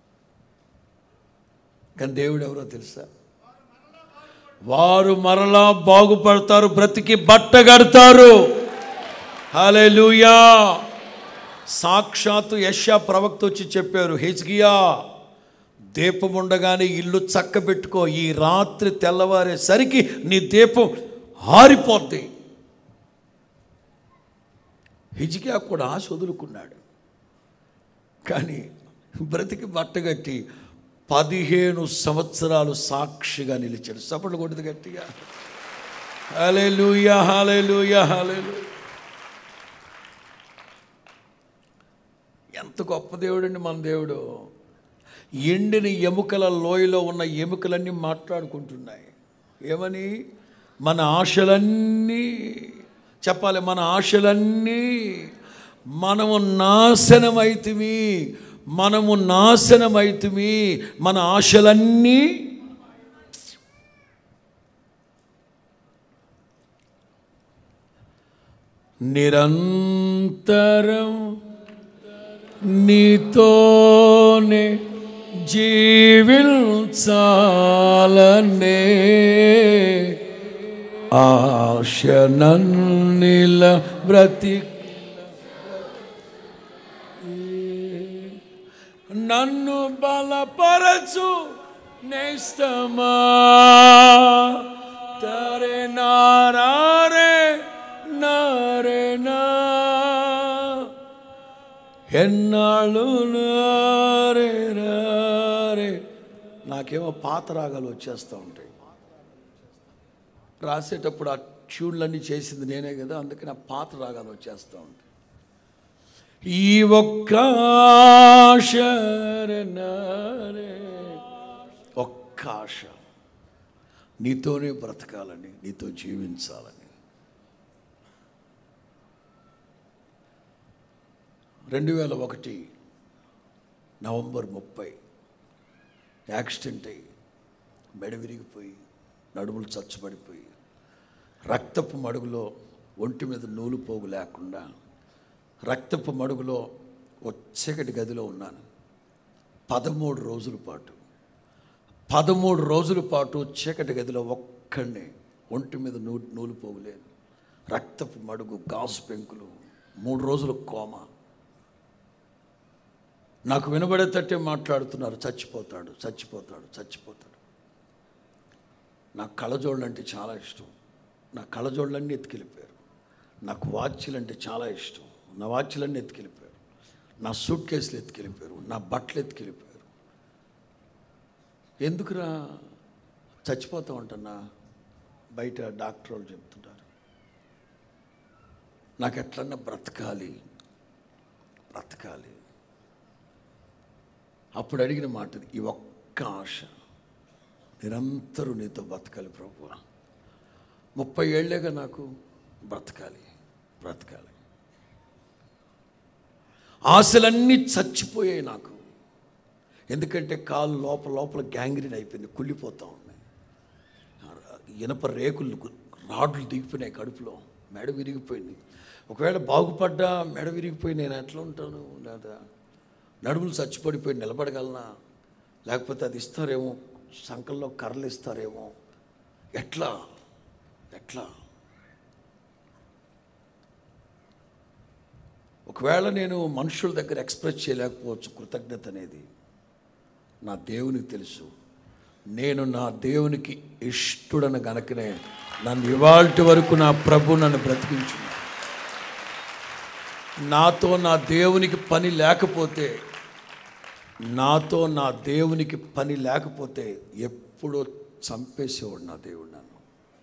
కానీ దేవుడు ఎవరో తెలుసా వారు మరలా బాగుపడతారు బ్రతికి బట్ట కడతారు హల్లెలూయా సాక్షాత్తు యశా ప్రవక్త వచ్చి చెప్పారు హెజ్గియా దీపం ఉండగానే ఇల్లు చక్కబెట్టుకో ఈ రాత్రి తెల్లవారేసరికి నీ దీపం ఆరిపోద్ది హిజ్కియా కూడా ఆశ వదులుకున్నాడు కానీ బ్రతికి బట్టగట్టి పదిహేను సంవత్సరాలు సాక్షిగా నిలిచాడు సపట్లు కొట్టదు గట్టిగా హాలే లూయా హాలే లూయా హాలే ఎంత గొప్ప దేవుడండి మన దేవుడు ఎండిన ఎముకల లోయలో ఉన్న ఎముకలన్నీ మాట్లాడుకుంటున్నాయి ఏమని మన ఆశలన్నీ చెప్పాలి మన ఆశలన్నీ మనము నాశనమైతిమి మనము నాశనమైతిమి మన ఆశలన్నీ నిరంతరం నీతోనే జీవించాలనే ఆశ నన్నిల బ్రతి నన్ను బలపరచు నేస్తమా తరే నారే నారే నా ఎన్నాళ్ళు నారే నారే నాకేమో పాత రాగాలు వచ్చేస్తూ ఉంటాయి రాసేటప్పుడు ఆ ట్యూన్లన్నీ చేసింది నేనే కదా అందుకని ఆ పాత రాగాలు వచ్చేస్తూ ఉంటాయి ఈ ఒక్క ఆశ రే నారే ఒక్క ఆశ నీతోనే బ్రతకాలని నీతో జీవించాలని రెండు వేల ఒకటి నవంబర్ ముప్పై యాక్సిడెంట్ అయ్యి మెడ విరిగిపోయి నడుములు చచ్చుబడిపోయి రక్తపు మడుగులో ఒంటి మీద నూలు పోగు లేకుండా రక్తపు మడుగులో వచ్చేకటి గదిలో ఉన్నాను పదమూడు రోజుల పాటు పదమూడు రోజుల పాటు చీకటి గదిలో ఒక్కడిని ఒంటి మీద నూ నూలు పోగులేదు రక్తపు మడుగు గాజు పెంకులు మూడు రోజులు కోమ నాకు వినబడేటట్టే మాట్లాడుతున్నారు చచ్చిపోతాడు చచ్చిపోతాడు చచ్చిపోతాడు నాకు కళ్ళజోళ్ళు అంటే చాలా ఇష్టం నా కళ్ళజోళ్ళన్నీ ఎత్తుకెళ్ళిపోయారు నాకు వాచ్లు అంటే చాలా ఇష్టం నా వాచ్లన్నీ ఎత్తుకెళ్ళిపోయారు నా సూట్ కేసులు ఎత్తుకెళ్ళిపోయారు నా బట్టలు ఎత్తుకెళ్ళిపోయారు ఎందుకురా చచ్చిపోతా ఉంటున్నా బయట డాక్టర్ వాళ్ళు చెప్తుంటారు నాకు ఎట్లన్నా బ్రతకాలి బ్రతకాలి అప్పుడు అడిగిన మాట ఇది, ఈ ఒక్క ఆశ నిరంతరం నీతో బ్రతకాలి ప్రభు ముప్పై ఏళ్ళేగా నాకు బ్రతకాలి బ్రతకాలి ఆశలన్నీ చచ్చిపోయాయి నాకు ఎందుకంటే కాలు లోపల లోపల గ్యాంగ్రీన్ అయిపోయింది కుళ్ళిపోతూ ఉన్నాయి ఇనప రేకులు గు- రాడ్లు దిగిపోయినాయి కడుపులో మెడ విరిగిపోయింది ఒకవేళ బాగుపడ్డా మెడ విరిగిపోయి నేను ఎట్లా ఉంటాను లేదా నడుములు చచ్చిపడిపోయి నిలబడగలనా లేకపోతే అది ఇస్తారేమో సంకల్లో కర్రలు ఇస్తారేమో ఎట్లా ఎట్లా ఒకవేళ నేను మనుషుల దగ్గర ఎక్స్ప్రెస్ చేయలేకపోవచ్చు కృతజ్ఞత అనేది నా దేవునికి తెలుసు నేను నా దేవునికి ఇష్టడన గనకనే నన్ను ఇవాల్టి వరకు నా ప్రభు నన్ను బ్రతికించు నాతో నా దేవునికి పని లేకపోతే నాతో నా దేవునికి పని లేకపోతే ఎప్పుడో చంపేసేవాడు నా దేవుడు నన్ను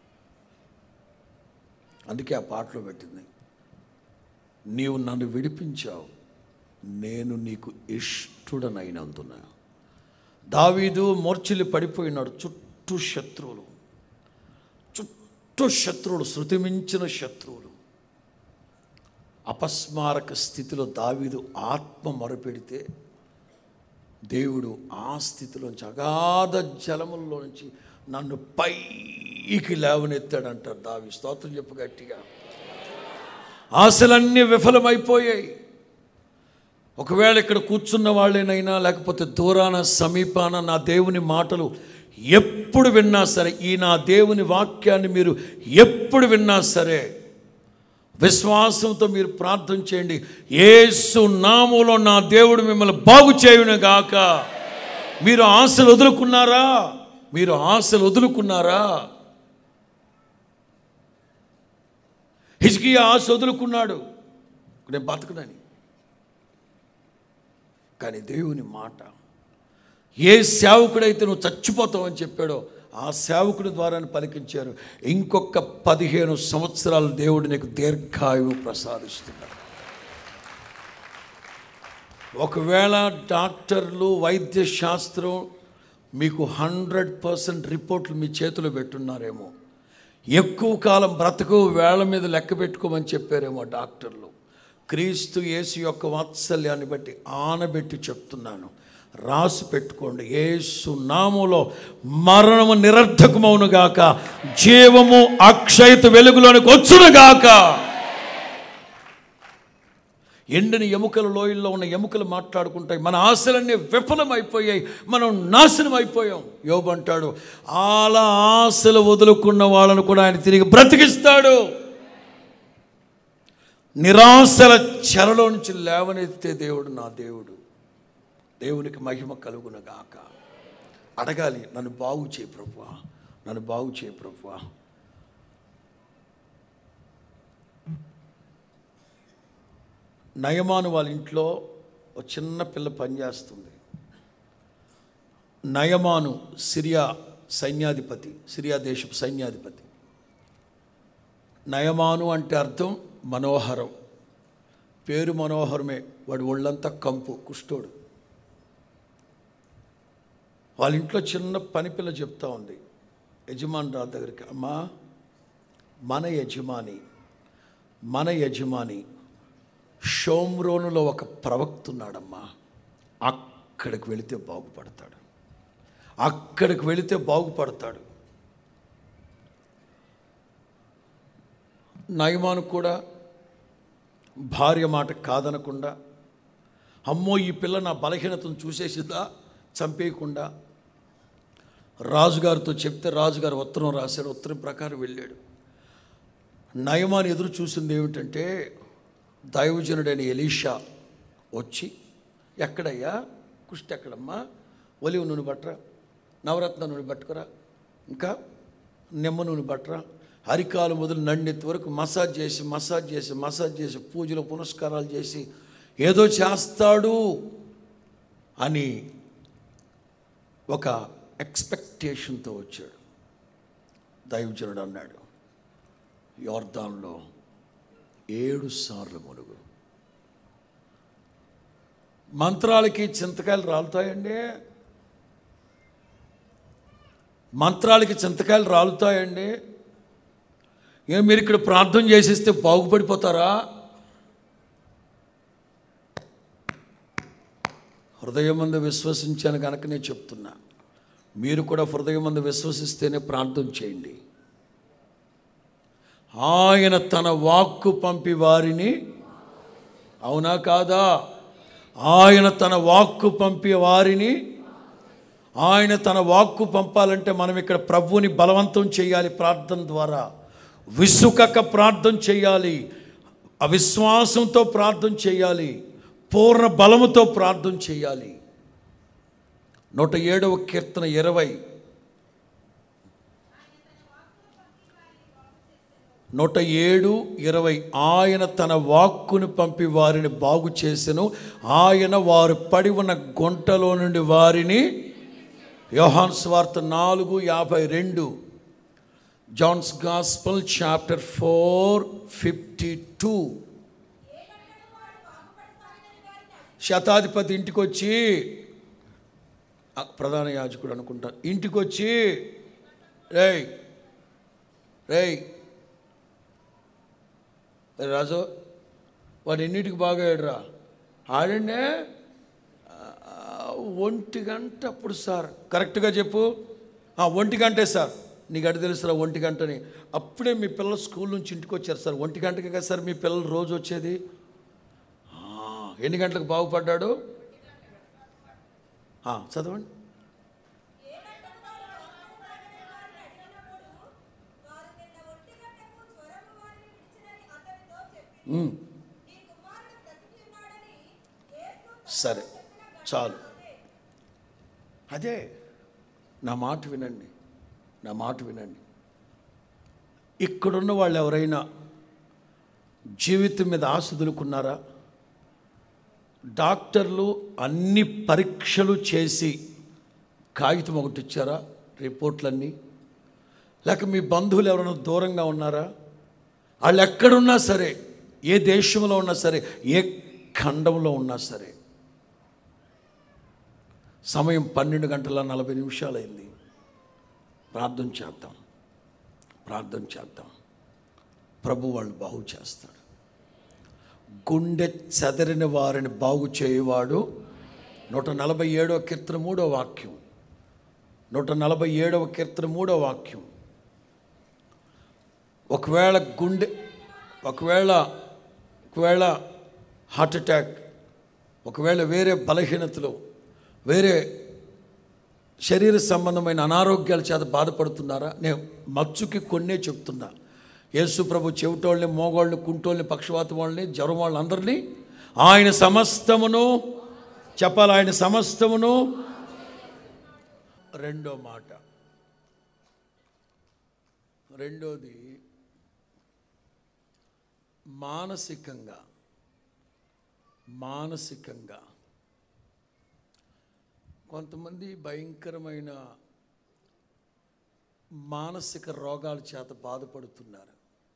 అందుకే ఆ పాటలో పెట్టింది నీవు నన్ను విడిపించావు నేను నీకు ఇష్టడనైనందున దావీదు మూర్ఛిల్లి పడిపోయినాడు చుట్టూ శత్రువులు చుట్టూ శత్రువులు శృతిమించిన శత్రువులు అపస్మారక స్థితిలో దావీదు ఆత్మ మొరపెడితే దేవుడు ఆ స్థితిలోంచి అగాధ జలముల్లో నుంచి నన్ను పైకి లేవనెత్తాడంటారు దావి స్తోత్రం చెప్పు గట్టిగా ఆశలన్నీ విఫలమైపోయాయి ఒకవేళ ఇక్కడ కూర్చున్న వాళ్ళేనైనా లేకపోతే దూరాన సమీపాన నా దేవుని మాటలు ఎప్పుడు విన్నా సరే ఈ నా దేవుని వాక్యాన్ని మీరు ఎప్పుడు విన్నా సరే విశ్వాసంతో మీరు ప్రార్థన చేయండి ఏసు నామంలో నా దేవుడు మిమ్మల్ని బాగు చేయును గాక మీరు ఆశలు వదులుకున్నారా మీరు ఆశలు వదులుకున్నారా హిజ్కియా ఆశ వదులుకున్నాడు నేను బతకనని కానీ దేవుని మాట ఏ సేవకుడైతే నువ్వు చచ్చిపోతావు అని చెప్పాడో ఆ సేవకుడి ద్వారానే పలికించారు ఇంకొక పదిహేను సంవత్సరాలు దేవుడు నీకు దీర్ఘాయువు ప్రసాదిస్తున్నాడు ఒకవేళ డాక్టర్లు వైద్య శాస్త్రం మీకు హండ్రెడ్ పర్సెంట్ రిపోర్ట్లు మీ చేతిలో పెట్టున్నారేమో ఎక్కువ కాలం బ్రతకు వేళ మీద లెక్క పెట్టుకోమని చెప్పారేమో డాక్టర్లు క్రీస్తు యేసు యొక్క వాత్సల్యాన్ని బట్టి ఆనబెట్టి చెప్తున్నాను రాసి పెట్టుకోండి యేసు నాములో మరణము నిరర్ధకమవునుగాక జీవము అక్షయత వెలుగులోనికి వచ్చునుగాక ఎండిన ఎముకల లోయల్లో ఉన్న ఎముకలు మాట్లాడుకుంటాయి మన ఆశలన్నీ విఫలమైపోయాయి మనం నాశనం అయిపోయాం యోబు అంటాడు అలా ఆశలు వదులుకున్న వాళ్ళను కూడా ఆయన తిరిగి బ్రతికిస్తాడు నిరాశల చెరలో నుంచి లేవనెత్తే దేవుడు నా దేవుడు దేవునికి మహిమ కలుగునగాక అడగాలి నన్ను బాగు చేయి ప్రభువా నన్ను బాగు చేయి ప్రభువా నయమాను వాళ్ళ ఇంట్లో ఒక చిన్న పిల్ల పనిచేస్తుంది నయమాను సిరియా సైన్యాధిపతి సిరియా దేశపు సైన్యాధిపతి నయమాను అంటే అర్థం మనోహరం పేరు మనోహరమే వాడి ఒళ్ళంతా కంపు కుష్టోడు వాళ్ళ ఇంట్లో చిన్న పని పిల్ల చెప్తా ఉంది యజమాని రా దగ్గరికి అమ్మా మన యజమాని మన యజమాని షోమ్రోనులో ఒక ప్రవక్త ఉన్నాడమ్మా అక్కడికి వెళితే బాగుపడతాడు అక్కడికి వెళితే బాగుపడతాడు నయమాను కూడా భార్య మాట కాదనకుండా అమ్మో ఈ పిల్ల నా బలహీనతను చూసేసిందా చంపేయకుండా రాజుగారితో చెప్తే రాజుగారు ఉత్తరం రాశాడు ఉత్తరం ప్రకారం వెళ్ళాడు నయమాని ఎదురు చూసింది ఏమిటంటే దైవజనుడైన ఎలీషా వచ్చి ఎక్కడయ్యా కుష్టి ఎక్కడమ్మా ఒలివ నూనె బట్టరా నవరత్న నూనె పట్టుకురా ఇంకా నిమ్మ నూనె బట్టరా అరికాలు మొదలు నండెత్తి వరకు మసాజ్ చేసి మసాజ్ చేసి మసాజ్ చేసి పూజలు పునస్కారాలు చేసి ఏదో చేస్తాడు అని ఒక ఎక్స్పెక్టేషన్తో వచ్చాడు దైవజనుడు అన్నాడు యోర్దాన్లో ఏడు సార్లు మునుగు మంత్రాలకి చింతకాయలు రాలుతాయండి మంత్రాలకి చింతకాయలు రాలుతాయండి ఏ మీరు ఇక్కడ ప్రార్థన చేసేస్తే బాగుపడిపోతారా హృదయమందు విశ్వసించాను కనుక నేను చెప్తున్నా మీరు కూడా హృదయమందు విశ్వసిస్తేనే ప్రార్థన చేయండి ఆయన తన వాక్కు పంపి వారిని అవునా కాదా ఆయన తన వాక్కు పంపి వారిని ఆయన తన వాక్కు పంపాలంటే మనం ఇక్కడ ప్రభువుని బలవంతం చేయాలి ప్రార్థన ద్వారా విసుకక ప్రార్థన చేయాలి అవిశ్వాసంతో ప్రార్థన చేయాలి పూర్ణ బలముతో ప్రార్థన చేయాలి నూట ఏడవ కీర్తన ఇరవై నూట ఏడు ఇరవై ఆయన తన వాక్కును పంపి వారిని బాగు చేసెను ఆయన వారు పడి ఉన్న గుంటలో నుండి వారిని యోహాన్ స్వార్త నాలుగు యాభై రెండు John's gospel chapter four fifty two శతాధిపతి ఇంటికి వచ్చి ఆ, ప్రధాన యాజకుడు అనుకుంటా ఇంటికి వచ్చి రేయ్ రేయ్ "ఏ రాజు వాడు ఎన్నిటికి బాగా ఆడురా ఆడండే "ఆ, ఒంటి గంట అప్పుడు సార్ కరెక్ట్గా చెప్పు "ఆ, ఒంటి గంటే సార్ నీకు అడి తెలుసురా ఒంటి గంటని అప్పుడే మీ పిల్లలు స్కూల్ నుంచి ఇంటికి వచ్చారు సార్ ఒంటి గంటకి కదా సార్ మీ పిల్లలు రోజు వచ్చేది "ఆ, ఎన్ని గంటలకు బాగుపడ్డాడు "ఆ, చదవండి వారు నిన్న ఒంటి గంటకు జ్వరము వారిని విడిచినని అతనితో చెప్పి "ఉమ్, నీ కుమారుడు బ్రతికి ఉన్నాడని యేసు సరే చాలు అదే నా మాట వినండి నా మాట వినండి ఇక్కడున్న వాళ్ళు ఎవరైనా జీవితం మీద ఆశ వదులుకున్నారా డాక్టర్లు అన్ని పరీక్షలు చేసి కాగితం ఒకటి ఇచ్చారా రిపోర్ట్లన్నీ లేక మీ బంధువులు ఎవరైనా దూరంగా ఉన్నారా వాళ్ళు ఎక్కడున్నా సరే ఏ దేశంలో ఉన్నా సరే ఏ ఖండంలో ఉన్నా సరే సమయం పన్నెండు గంటల నలభై నిమిషాలైంది ప్రార్థన చేద్దాం ప్రార్థన చేద్దాం ప్రభు వాళ్ళు బాగు చేస్తాడు గుండె చెదరిన వారిని బాగు చేయవాడు నూట నలభై ఏడవ కీర్తన మూడో వాక్యం నూట నలభై ఏడవ కీర్తన మూడో వాక్యం ఒకవేళ గుండె ఒకవేళ ఒకవేళ హార్ట్ అటాక్ ఒకవేళ వేరే బలహీనతలు వేరే శరీర సంబంధమైన అనారోగ్యాల చేత బాధపడుతున్నారా నేను మచ్చుకి కొన్నే చెప్తున్నా యేసు ప్రభు చెవిటోళ్ళని మోగోళ్ళని కుంటోళ్ళని పక్షవాతం వాళ్ళని జ్వరం వాళ్ళని అందరినీ ఆయన సమస్తమును చెప్పాలి ఆయన సమస్తమును రెండో మాట రెండోది మానసికంగా మానసికంగా కొంతమంది భయంకరమైన మానసిక రోగాల చేత బాధపడుతున్నారు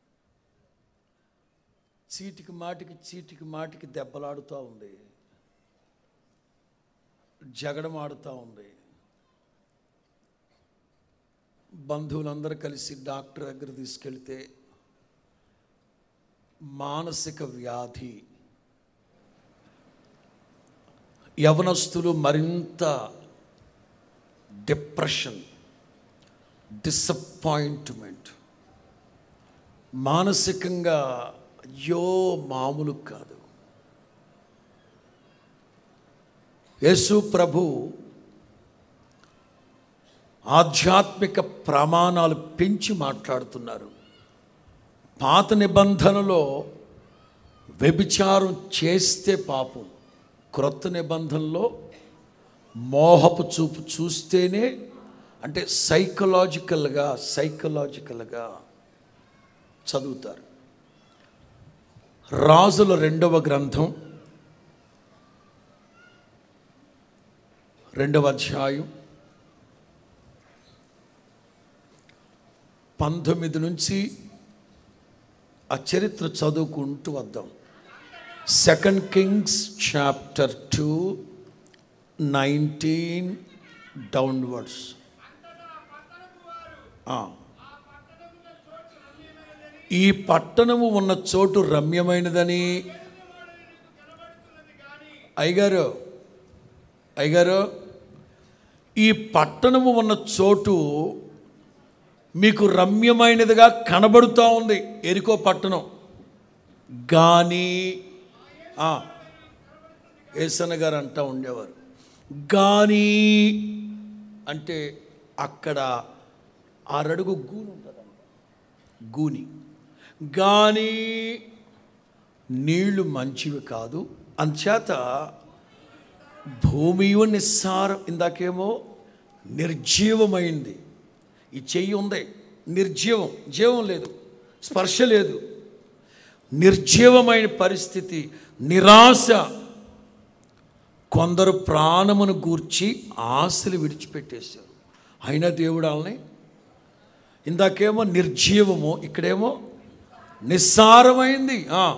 చీటికి మాటికి చీటికి మాటికి దెబ్బలాడుతూ ఉంది జగడం ఆడుతూ ఉంది బంధువులందరూ కలిసి డాక్టర్ దగ్గర తీసుకెళ్తే మానసిక వ్యాధి యవనస్తులు మరింత డిప్రెషన్ డిసప్పాయింట్మెంట్ మానసికంగా అయ్యో మామూలు కాదు యేసు ప్రభు ఆధ్యాత్మిక ప్రమాణాలు పెంచి మాట్లాడుతున్నారు పాత నిబంధనలో వ్యభిచారం చేస్తే పాపం క్రొత్త నిబంధనలో మోహపు చూపు చూస్తేనే అంటే సైకలాజికల్గా సైకలాజికల్గా చదువుతారు రాజుల రెండవ గ్రంథం రెండవ అధ్యాయం పంతొమ్మిది నుంచి ఆ చరిత్ర చదువుకుంటూ వద్దాం second Kings chapter two nineteen downwards ఈ పట్టణము ఉన్న చోటు రమ్యమైనదని అయ్యగారు అయ్యగారు ఈ పట్టణము ఉన్న చోటు మీకు రమ్యమైనదిగా కనబడుతూ ఉంది ఎరికో పట్టణం కానీ ఏసన్న గారు అంటూ ఉండేవారు కానీ అంటే అక్కడ ఆరడుగు గూని ఉంటుందంట గూని కానీ నీళ్లు మంచివి కాదు అంచేత భూమియు నిస్సారం ఇందాకేమో నిర్జీవమైంది ఈ చెయ్యి ఉంది నిర్జీవం జీవం లేదు స్పర్శ లేదు నిర్జీవమైన పరిస్థితి నిరాశ కొందరు ప్రాణమును గూర్చి ఆశలు విడిచిపెట్టేశారు అయినా దేవుడు వాళ్ళని ఇందాకేమో నిర్జీవము ఇక్కడేమో నిస్సారమైంది ఆ.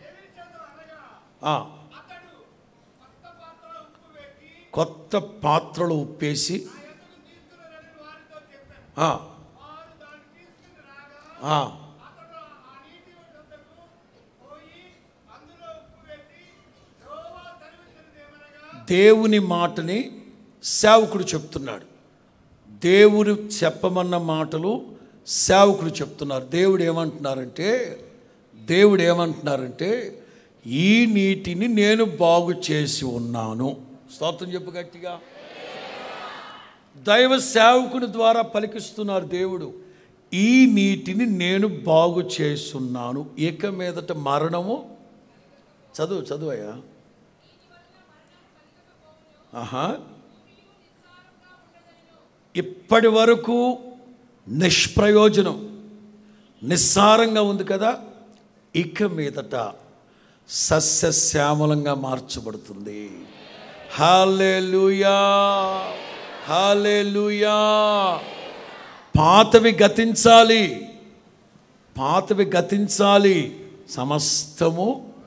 ఆ. కొత్త పాత్రలు ఉప్పేసి ఆ. ఆ. దేవుని మాటని సేవకుడు చెప్తున్నాడు దేవుడు చెప్పమన్న మాటలు సేవకుడు చెప్తున్నారు దేవుడు ఏమంటున్నారంటే దేవుడు ఏమంటున్నారంటే ఈ నీటిని నేను బాగు చేసి ఉన్నాను స్తోత్రం చెప్పు గట్టిగా దైవ సేవకుని ద్వారా పలికిస్తున్నారు దేవుడు ఈ నీటిని నేను బాగు చేస్తున్నాను ఇక మీదట మరణము చదువు చదువయ్యా ఆహా ఇప్పటి వరకు నిష్ప్రయోజనం నిస్సారంగా ఉంది కదా ఇక మీదట సస్యశ్యామలంగా మార్చబడుతుంది హాలేలుయా హాలేలుయా పాతవి గతించాలి పాతవి గతించాలి సమస్తము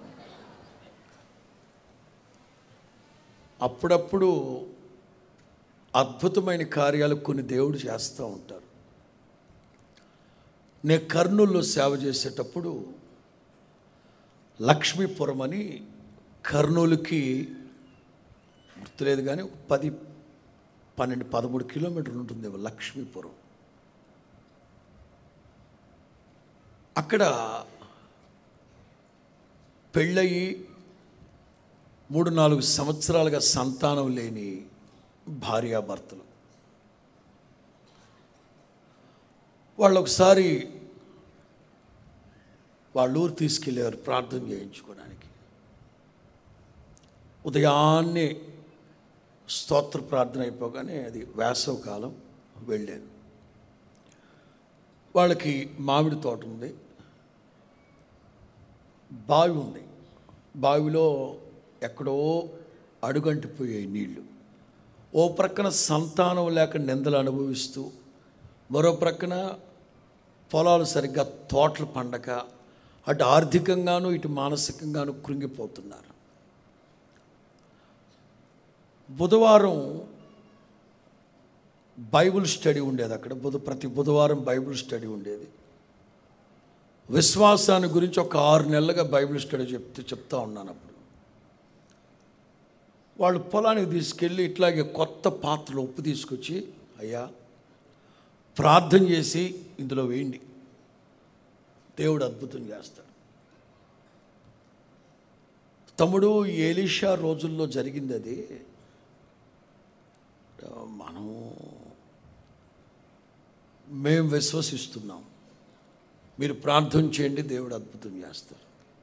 అప్పుడప్పుడు అద్భుతమైన కార్యాలు కొన్ని దేవుడు చేస్తూ ఉంటారు నేను కర్నూలులో సేవ చేసేటప్పుడు లక్ష్మీపురం అని కర్నూలుకి గుర్తులేదు కానీ ఒక పది పన్నెండు పదమూడు కిలోమీటర్లు ఉంటుంది లక్ష్మీపురం అక్కడ పెళ్ళయి మూడు నాలుగు సంవత్సరాలుగా సంతానం లేని భార్యాభర్తలు వాళ్ళు ఒకసారి వాళ్ళ ఊరు తీసుకెళ్ళారు ప్రార్థన చేయించుకోవడానికి ఉదయాన్నే స్తోత్ర ప్రార్థన అయిపోగానే అది వేసవ కాలం వెళ్ళాను వాళ్ళకి మామిడి తోట ఉంది బావి ఉంది బావిలో ఎక్కడో అడుగంటిపోయాయి నీళ్లు ఓ ప్రక్కన సంతానం లేక నిందలు అనుభవిస్తూ మరో ప్రక్కన పొలాలు సరిగ్గా తోటలు పండక అటు ఆర్థికంగాను ఇటు మానసికంగాను కృంగిపోతున్నారు బుధవారం బైబిల్ స్టడీ ఉండేది అక్కడ బుధ ప్రతి బుధవారం బైబిల్ స్టడీ ఉండేది విశ్వాసాన్ని గురించి ఒక ఆరు నెలలుగా బైబిల్ స్టడీ చెప్తూ చెప్తా ఉన్నాను అప్పుడు వాళ్ళు పొలానికి తీసుకెళ్ళి ఇట్లాగే కొత్త పాత్రలో ఉప్పు తీసుకొచ్చి అయ్యా ప్రార్థన చేసి ఇందులో వేయండి దేవుడు అద్భుతం చేస్తాడు తమ్ముడు ఏలిషా రోజుల్లో జరిగింది అది మనం మేము విశ్వసిస్తున్నాం మీరు ప్రార్థన చేయండి దేవుడు అద్భుతం చేస్తారు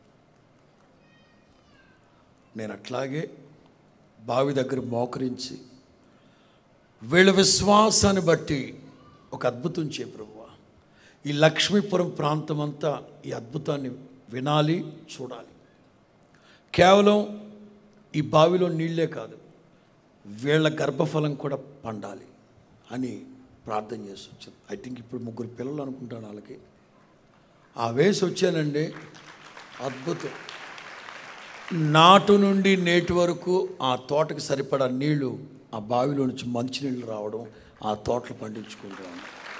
నేను అట్లాగే బావి దగ్గర మోకరించి వీళ్ళ విశ్వాసాన్ని బట్టి ఒక అద్భుతం చే ప్రభువా ఈ లక్ష్మీపురం ప్రాంతం అంతా ఈ అద్భుతాన్ని వినాలి చూడాలి కేవలం ఈ బావిలో నీళ్ళే కాదు వీళ్ళ గర్భఫలం కూడా పండాలి అని ప్రార్థన చేసి వచ్చాను ఐ థింక్ ఇప్పుడు ముగ్గురు పిల్లలు అనుకుంటాను వాళ్ళకి ఆ వేసి వచ్చానండి అద్భుతం నాటు నుండి నేటి వరకు ఆ తోటకి సరిపడా నీళ్లు ఆ బావిలో నుంచి మంచినీళ్ళు రావడం ఆ తోటలు పండించుకుంటాం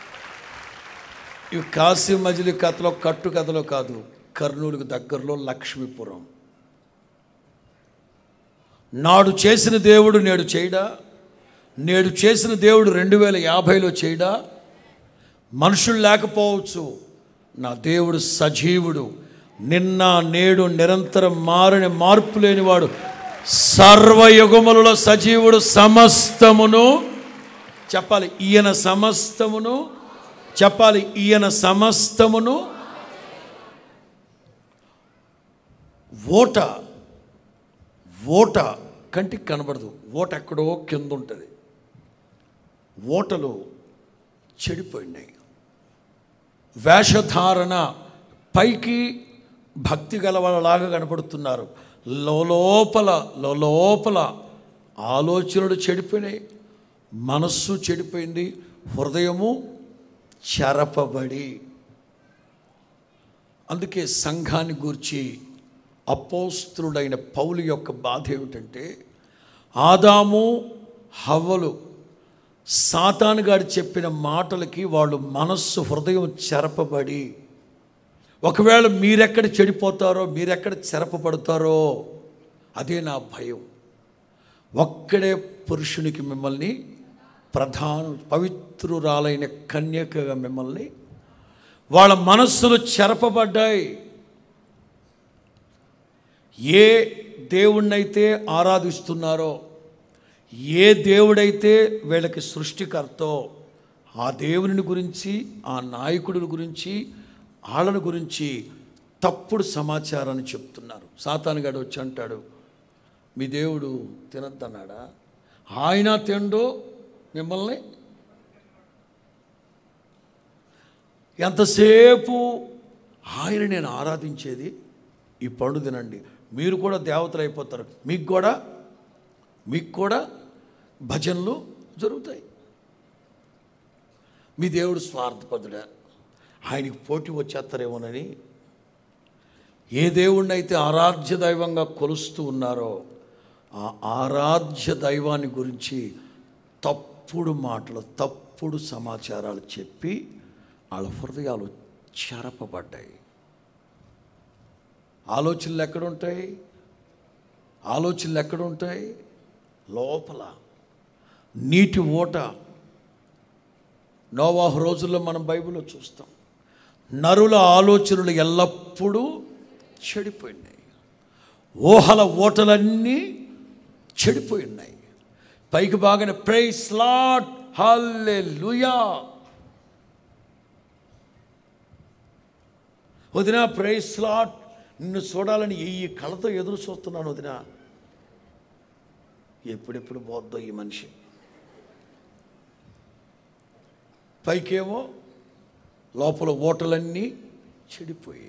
ఇవి కాశీ మజిలీ కథలో కట్టు కథలో కాదు కర్నూలుకు దగ్గరలో లక్ష్మీపురం నాడు చేసిన దేవుడు నేడు చేయడా నేడు చేసిన దేవుడు రెండు వేల యాభైలో చేయడా మనుషులు లేకపోవచ్చు నా దేవుడు సజీవుడు నిన్న నేడు నిరంతరం మారని మార్పు లేనివాడు సర్వయుగములలో సజీవుడు సమస్తమును చెప్పాలి ఈయన సమస్తమును చెప్పాలి ఈయన సమస్తమును ఓట ఓట కంటికి కనబడదు ఓట ఎక్కడో కింద ఉంటుంది ఓటలు చెడిపోయినాయి వేషధారణ పైకి భక్తి గల వాళ్ళలాగా కనపడుతున్నారు లోపల లోపల ఆలోచనలు చెడిపోయినాయి మనస్సు చెడిపోయింది హృదయము చెరపబడి అందుకే సంఘాన్ని గూర్చి అపోస్తుడైన పౌలు యొక్క బాధ ఏమిటంటే ఆదాము హవ్వలు సాతాను గారు చెప్పిన మాటలకి వాళ్ళు మనస్సు హృదయం చెరపబడి ఒకవేళ మీరెక్కడ చెడిపోతారో మీరెక్కడ చెరపబడతారో అదే నా భయం ఒక్కడే పురుషునికి మిమ్మల్ని ప్రధాన పవిత్రురాలైన కన్యకగా మిమ్మల్ని వాళ్ళ మనస్సులు చెరపబడ్డాయి ఏ దేవుణ్ణైతే ఆరాధిస్తున్నారో ఏ దేవుడైతే వీళ్ళకి సృష్టికర్తో ఆ దేవుని గురించి ఆ నాయకుడి గురించి వాళ్ళని గురించి తప్పుడు సమాచారాన్ని చెప్తున్నారు సాతానుగాడు వచ్చి అంటాడు మీ దేవుడు తినద్దన్నాడా ఆయన తిండో మిమ్మల్ని ఎంతసేపు ఆయన నేను ఆరాధించేది ఈ పండు తినండి మీరు కూడా దేవతలు అయిపోతారు మీకు కూడా మీకు కూడా భజనలు జరుగుతాయి మీ దేవుడు స్వార్థపదుడా ఆయనకి పోటీ వచ్చేస్తారేమోనని ఏ దేవుణ్ణి అయితే ఆరాధ్య దైవంగా కొలుస్తూ ఉన్నారో ఆ ఆరాధ్య దైవాన్ని గురించి తప్పుడు మాటలు తప్పుడు సమాచారాలు చెప్పి వాళ్ళ హృదయాలు చెరపబడ్డాయి ఆలోచనలు ఎక్కడుంటాయి ఆలోచనలు ఎక్కడుంటాయి లోపల నీటి ఓట నోవాహు రోజుల్లో మనం బైబిల్లో చూస్తాం నరుల ఆలోచనలు ఎల్లప్పుడూ చెడిపోయినాయి ఊహల ఓటలన్నీ చెడిపోయి ఉన్నాయి పైకి బాగానే ప్రైస్ లాట్ హల్లే లుయా వదిన ప్రైస్ లాట్ నిన్ను చూడాలని ఈ కళతో ఎదురు చూస్తున్నాను వదిన ఎప్పుడెప్పుడు పోద్దో ఈ మనిషి పైకేమో లోపల ఓటలన్నీ చెడిపోయాయి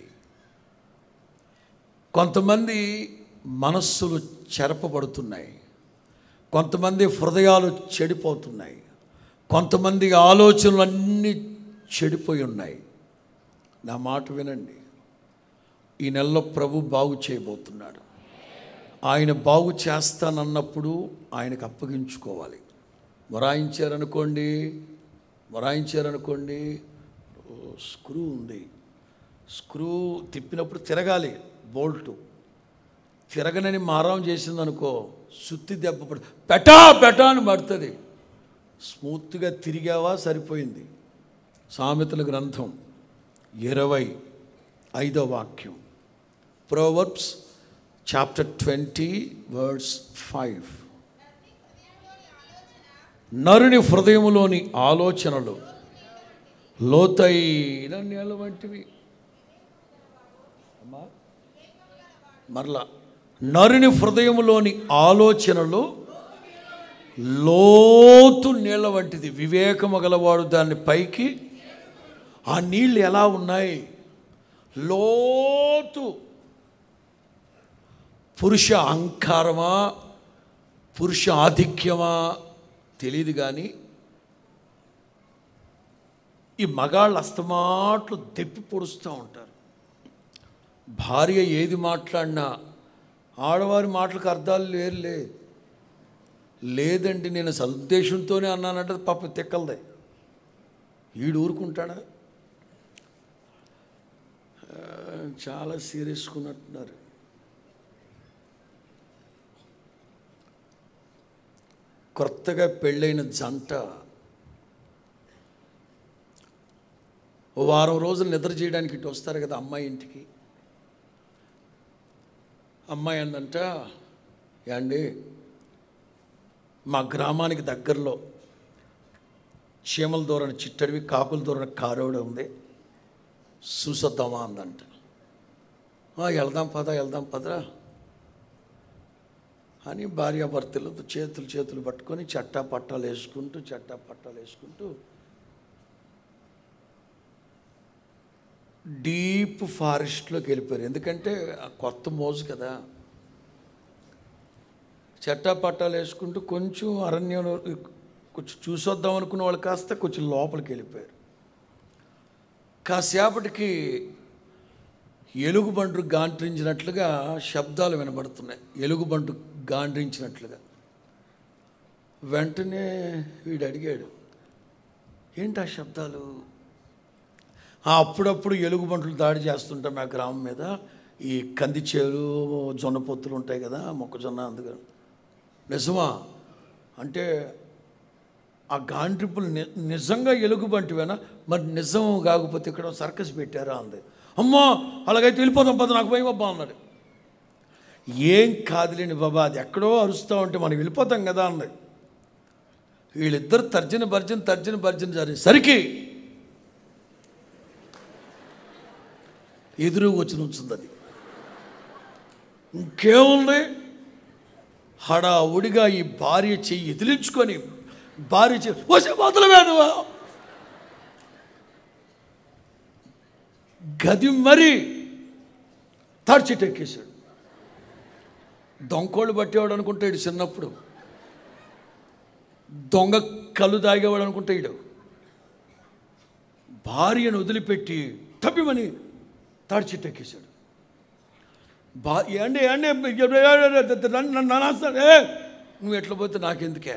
కొంతమంది మనస్సులు చెరపబడుతున్నాయి కొంతమంది హృదయాలు చెడిపోతున్నాయి కొంతమంది ఆలోచనలు అన్నీ చెడిపోయి ఉన్నాయి నా మాట వినండి ఈ నెలలో ప్రభు బాగు చేయబోతున్నాడు ఆయన బాగు చేస్తానన్నప్పుడు ఆయనకు అప్పగించుకోవాలి మొరాయించారనుకోండి మొరాయించారనుకోండి ఓ, స్క్రూ ఉంది స్క్రూ తిప్పినప్పుడు తిరగాలి బోల్టు తిరగనని మారం చేసిందనుకో సుత్తి దెబ్బ పడి పెటా పెటా అని పడుతుంది స్మూత్గా తిరిగావా సరిపోయింది సామెతల గ్రంథం ఇరవై ఐదో వాక్యం Proverbs chapter twenty words five నరుని హృదయములోని ఆలోచనలు లోతైన నేల వంటివి అమ్మా మరలా నరుని హృదయంలోని ఆలోచనలు లోతు నీళ్ళ వంటిది వివేకము గలవాడు దాన్ని పైకి ఆ నీళ్ళు ఎలా ఉన్నాయి లోతు పురుష అహంకారమా పురుష ఆధిక్యమా తెలియదు కానీ ఈ మగాళ్ళు అస్తమాట్లు దెప్పి పొడుస్తూ ఉంటారు భార్య ఏది మాట్లాడినా ఆడవారి మాటలకు అర్థాలు లేరులే లేదండి నేను సదుద్దేశంతోనే అన్నానంటే పాప తిక్కలదే ఈడు ఊరుకుంటాడా ఆ, చాలా సీరియస్కున్నట్టున్నారు కొత్తగా పెళ్ళైన జంట ఓ వారం రోజులు నిద్ర చేయడానికి ఇటు వస్తారు కదా అమ్మాయి ఇంటికి అమ్మాయి అందంట యాండి మా గ్రామానికి దగ్గరలో చీమల దూరణ చిట్టడివి కాకుల దూరణ కారోడ ఉంది చూసొద్దామా అందంట "ఆ, వెళ్దాం పద వెళ్దాం పదరా అని భార్యాభర్తలు చేతులు చేతులు పట్టుకొని చట్టా పట్టాలు వేసుకుంటూ చట్టా పట్టాలు వేసుకుంటూ డీప్ ఫారెస్ట్లోకి వెళ్ళిపోయారు ఎందుకంటే ఆ కొత్త మోజు కదా చట్టా పట్టాలు వేసుకుంటూ కొంచెం అరణ్యంలో కొంచెం చూసొద్దాం అనుకున్న వాళ్ళు కాస్త కొంచెం లోపలికి వెళ్ళిపోయారు కాసేపటికి ఎలుగుబంటు గాండ్రించినట్లుగా శబ్దాలు వినబడుతున్నాయి ఎలుగుబంటు గాండ్రించినట్లుగా వెంటనే వీడు అడిగాడు ఏంటి ఆ శబ్దాలు ఆ అప్పుడప్పుడు ఎలుగుబంటులు దాడి చేస్తుంటారు నా గ్రామం మీద ఈ కంది చేలు జొన్న పొత్తులు ఉంటాయి కదా మొక్కజొన్న అందుకని నిజమా అంటే ఆ గాండ్రిప్పులు ని నిజంగా ఎలుగుబంటివేనా మరి నిజం కాకపోతే ఇక్కడ సర్కస్ పెట్టారా అంది అమ్మో అలాగైతే వెళ్ళిపోదాం పద నాకు భయం అబ్బా అన్నాడు ఏం కాదులేండి బాబా అది ఎక్కడో అరుస్తూ ఉంటే మనం వెళ్ళిపోతాం కదా అంది వీళ్ళిద్దరు తర్జన భర్జన తర్జన భర్జన జరిగి సరికి ఎదురు వచ్చి నుంచుంది అది ఇంకేముంది హడావుడిగా ఈ భార్య చెయ్యి ఎదిలించుకొని భార్య చెయ్యి వచ్చి మొదలు వేదవా గది మరి తాడి చెట్టు ఎక్కేశాడు దొంగోళ్ళు పట్టేవాడు అనుకుంటాడు చిన్నప్పుడు దొంగ కళ్ళు తాగేవాడు అనుకుంటాడు భార్యను వదిలిపెట్టి తప్పిమని తాడి చెట్టు ఎక్కేశాడు బా ఏండి ఏండి నన్ను నన్ను ఏ నువ్వు ఎట్లా పోతే నాకెందుకే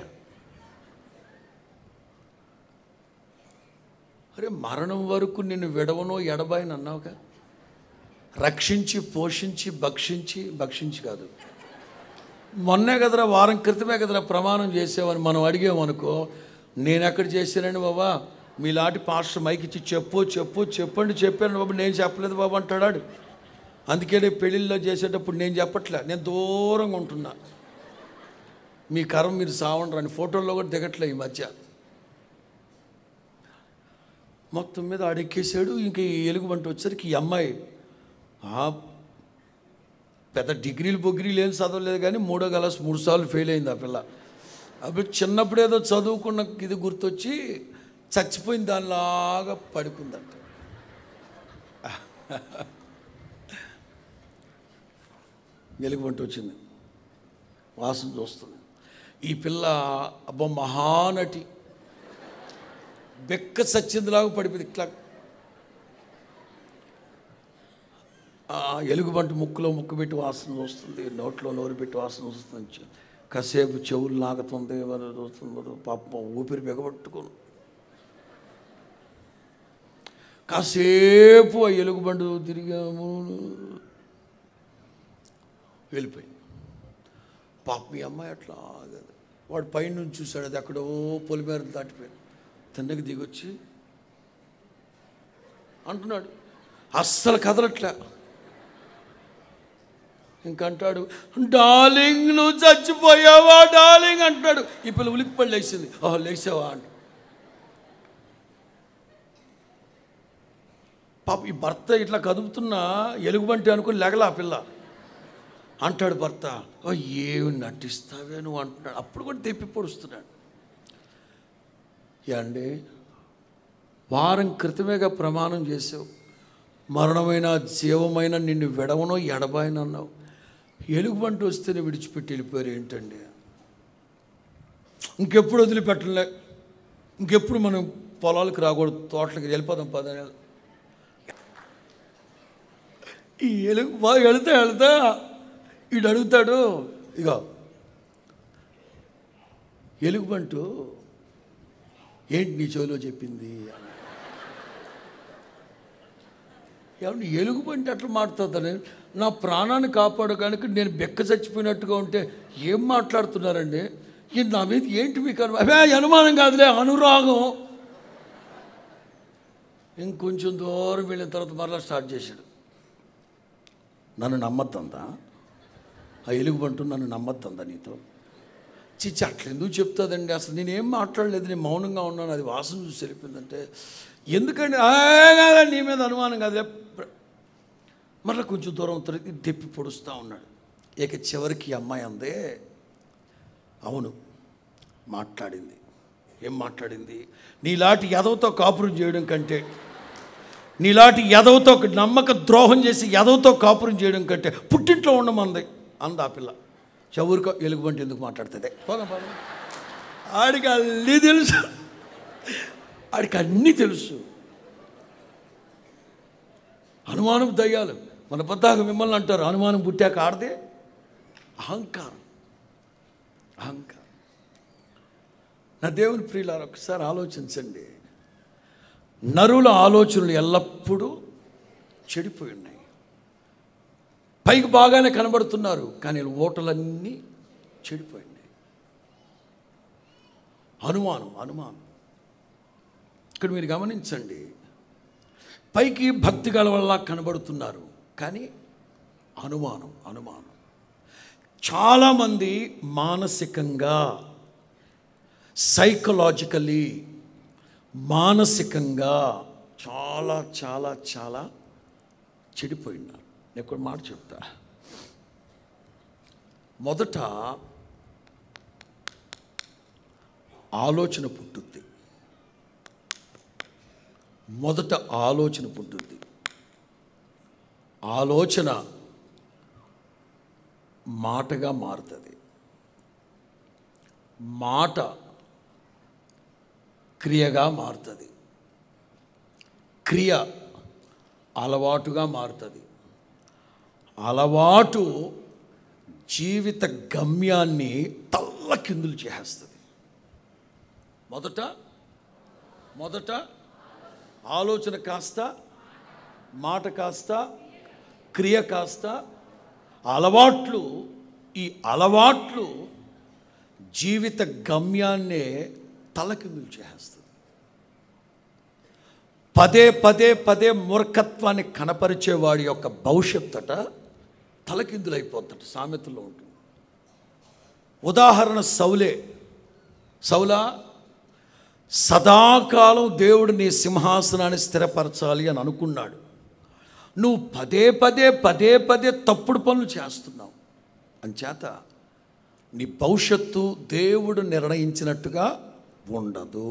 అరే మరణం వరకు నిన్ను విడవనో ఎడబాయని అన్నావుగా రక్షించి పోషించి భక్షించి భక్షించి కాదు మొన్నే కదరా వారం క్రితమే కదరా ప్రమాణం చేసేవని మనం అడిగామనుకో నేను ఎక్కడ చేశానండి బాబా మీలాంటి పాస్టర్ మైక్ ఇచ్చి చెప్పు చెప్పు చెప్పండి చెప్పాను బాబు నేను చెప్పలేదు బాబు అంటాడాడు అందుకే నేను పెళ్ళిళ్ళలో చేసేటప్పుడు నేను చెప్పట్లే నేను దూరంగా ఉంటున్నా మీ కరం మీరు సావండి రాని ఫోటోల్లో కూడా దిగట్లే ఈ మధ్య మొత్తం మీద ఆడెక్కేసాడు ఇంక ఈ ఎలుగుబంటి వచ్చేసరికి ఈ అమ్మాయి ఆ పెద్ద డిగ్రీలు బొగ్రీలు ఏం చదవలేదు కానీ మూడో క్లాస్ మూడు సార్లు ఫెయిల్ అయింది ఆ పిల్ల అప్పుడు చిన్నప్పుడు ఏదో చదువుకున్న ఇది గుర్తొచ్చి చచ్చిపోయిన దానిలాగా పడుకుందంట వెలుగుబంటి వచ్చింది వాసన చూస్తుంది ఈ పిల్ల అబ్బో మహానటి బెక్క సచ్చిందిలాగా పడిపోయింది ఇట్లా ఆ ఎలుగుబంటి ముక్కులో ముక్కు పెట్టి వాసన వస్తుంది నోట్లో నోరు పెట్టి వాసన వస్తుంది కాసేపు చెవులు నాగుతుంది మరి చూస్తుంది మరి పాపం ఊపిరి బిగబట్టుకోను కాసేపు ఆ ఎలుగుబండు తిరిగాము వెళ్ళిపోయింది పాప మీ అమ్మాయి అట్లా ఆగదు. వాడు పైన నుంచి చూశాడు అది ఎక్కడో పొలిమేర దాటిపోయింది తండ్రికి దిగొచ్చి అంటున్నాడు అస్సలు కదలట్లే ఇంకంటాడు డార్లింగ్ నువ్వు చచ్చిపోయావా డార్లింగ్ అంటాడు ఈ పిల్ల ఉలిక్కిపడి లేచింది ఓహో లేచావా అంట పాప ఈ భర్త ఇట్లా కదుపుతున్నా ఎలుగుబంటి అనుకుని లెగల ఆ పిల్ల అంటాడు భర్త "ఓ, ఏమి నటిస్తావే నువ్వు అంటున్నాడు అప్పుడు కూడా తెప్పి పొడుస్తున్నాడు ఏమండి వారం క్రితమేగా ప్రమాణం చేసావు మరణమైన జీవమైన నిన్ను విడవనో ఎడబాయనన్నావు ఎలుగుబంటి వస్తేనే విడిచిపెట్టి వెళ్ళిపోయారు ఏంటండి ఇంకెప్పుడు వదిలిపెట్టలే ఇంకెప్పుడు మనం పొలాలకు రాకూడదు తోటలకు వెళ్ళిపోదాం పదని ఈ ఎలుగు బాగా వెళితే వెళతా వీడు అడుగుతాడు ఇక ఎలుగుబంటు ఏంటి నీ చెవిలో చెప్పింది అని. ఏమండి ఎలుగుబంటి అట్లా మాట్లాడుతాను నా ప్రాణాన్ని కాపాడడానికి నేను బెక్క చచ్చిపోయినట్టుగా ఉంటే ఏం మాట్లాడుతున్నారండి ఇది నా మీద ఏంటి మీకు అనుమానం అవే అనుమానం కాదులే అనురాగం ఇంకొంచెం దూరం వెళ్ళిన తర్వాత మరలా స్టార్ట్ చేశాడు నన్ను నమ్మద్దందా ఆ ఎలుగుబంటు నన్ను నమ్మద్దందా నీతో చిచ్చి అట్లా ఎందుకు చెప్తుందండి అసలు నేనేం మాట్లాడలేదు నేను మౌనంగా ఉన్నాను అది వాసన చూసి వెళ్ళిపోయిందంటే ఎందుకండి "ఆ, కాదండి నీ మీద అనుమానం కాదు మరలా కొంచెం దూరం తిరిగి తెప్పి పొడుస్తూ ఉన్నాడు ఇక చివరికి ఈ అమ్మాయి అందే అవును మాట్లాడింది ఏం మాట్లాడింది నీలాంటి ఎదవతో కాపురం చేయడం కంటే నీలాంటి ఎదవతో నమ్మక ద్రోహం చేసి ఎదవతో కాపురం చేయడం కంటే పుట్టింట్లో ఉండమంది అంది ఆ పిల్ల చవురుకో ఎలుగుబంటి ఎందుకు మాట్లాడుతుంది పోదాం పోదాం ఆడికి అన్నీ తెలుసు ఆడికి అన్నీ తెలుసు అనుమానం దయ్యాలు మన బద్దాక మిమ్మల్ని అంటారు అనుమానం పుట్టాక ఆడదే అహంకారం అహంకారం నా దేవుని ప్రియులారు ఒకసారి ఆలోచించండి నరుల ఆలోచనలు ఎల్లప్పుడూ చెడిపోయి ఉన్నాయి పైకి బాగానే కనబడుతున్నారు కానీ ఓటలన్నీ చెడిపోయినాయి అనుమానం అనుమానం ఇక్కడ మీరు గమనించండి పైకి భక్తి గల వల్ల కనబడుతున్నారు కానీ అనుమానం అనుమానం చాలామంది మానసికంగా సైకలాజికలీ మానసికంగా చాలా చాలా చాలా చెడిపోయినారు నేను ఒక మాట చెప్తా మొదట ఆలోచన పుట్టుద్ది మొదట ఆలోచన పుట్టుద్ది ఆలోచన మాటగా మారుతుంది మాట క్రియగా మారుతుంది క్రియ అలవాటుగా మారుతుంది అలవాటు జీవిత గమ్యాన్ని తల్లకిందులు చేస్తుంది మొదట మొదట ఆలోచన కాస్త మాట కాస్త క్రియ కాస్త అలవాట్లు ఈ అలవాట్లు జీవిత గమ్యాన్నే తలకిందులు చేస్తుంది పదే పదే పదే మూర్ఖత్వాన్ని కనపరిచేవాడి యొక్క భవిష్యత్తట తలకిందులైపోద్దట సామెతలో ఉంటుంది ఉదాహరణ సౌలే సౌలా సదాకాలం దేవుడు నీ సింహాసనాన్ని స్థిరపరచాలి అని అనుకున్నాడు నువ్వు పదే పదే పదే పదే తప్పుడు పనులు చేస్తున్నావు అంచేత నీ భవిష్యత్తు దేవుడు నిర్ణయించినట్టుగా ఉండదు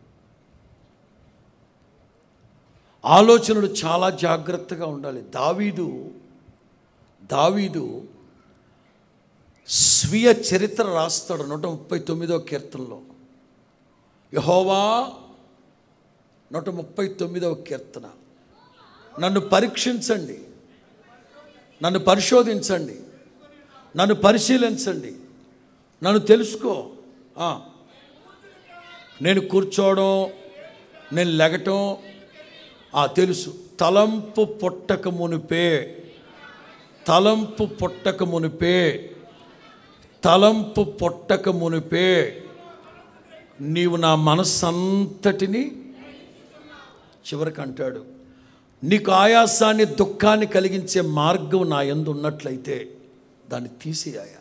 ఆలోచనలు చాలా జాగ్రత్తగా ఉండాలి దావీదు దావీదు స్వీయ చరిత్ర రాస్తాడు నూట ముప్పై తొమ్మిదో కీర్తనలో యహోవా నూట ముప్పై తొమ్మిదవ కీర్తన నన్ను పరీక్షించండి నన్ను పరిశోధించండి నన్ను పరిశీలించండి నన్ను తెలుసుకో ఆ. నేను కూర్చోవడం నేను లెగటం ఆ తెలుసు తలంపు పొట్టక మునిపే తలంపు పొట్టక మునిపే తలంపు పొట్టక మునిపే నీవు నా మనస్సంతటిని చివరికి అంటాడు నీకు ఆయాసాన్ని దుఃఖాన్ని కలిగించే మార్గం నా ఎందు ఉన్నట్లయితే దాన్ని తీసేయాయా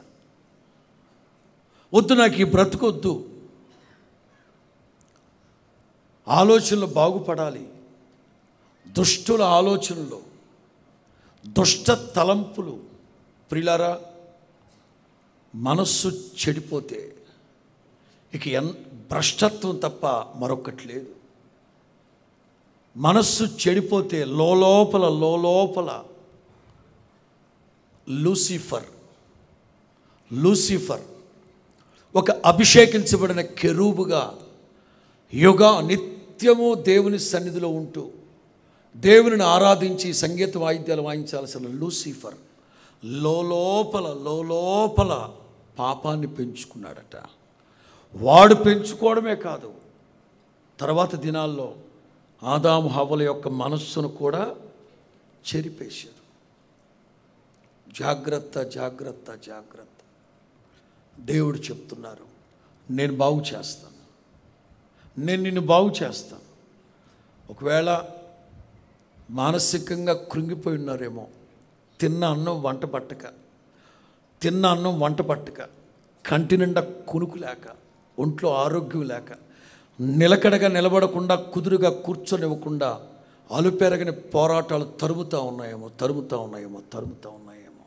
వద్దు నాకు ఈ బ్రతుకొద్దు ఆలోచనలు బాగుపడాలి దుష్టుల ఆలోచనలు దుష్ట తలంపులు ప్రిలారా మనస్సు చెడిపోతే ఇక ఎన్ భ్రష్టత్వం తప్ప మరొకటి లేదు మనస్సు చెడిపోతే లోపల లోపల లూసిఫర్ లూసిఫర్ ఒక అభిషేకించబడిన కెరూబుగా యుగ నిత్యము దేవుని సన్నిధిలో ఉంటూ దేవునిని ఆరాధించి సంగీత వాయిద్యాలు వాయించాల్సిన లూసిఫర్ లోపల లోపల పాపాన్ని పెంచుకున్నాడట వాడు పెంచుకోవడమే కాదు తర్వాత దినాల్లో ఆదాము హవల యొక్క మనస్సును కూడా చెరిపేశారు జాగ్రత్త జాగ్రత్త జాగ్రత్త దేవుడు చెప్తున్నారు నేను బాగు చేస్తాను నేను నిన్ను బాగు చేస్తాను ఒకవేళ మానసికంగా కృంగిపోయి ఉన్నారేమో తిన్న అన్నం వంట పట్టక తిన్న అన్నం వంట పట్టక కంటి నిండా కునుకు లేక ఒంట్లో ఆరోగ్యం లేక నిలకడగా నిలబడకుండా కుదురుగా కూర్చొనివ్వకుండా అలుపెరగని పోరాటాలు తరుముతూ ఉన్నాయేమో తరుముతూ ఉన్నాయేమో తరుముతూ ఉన్నాయేమో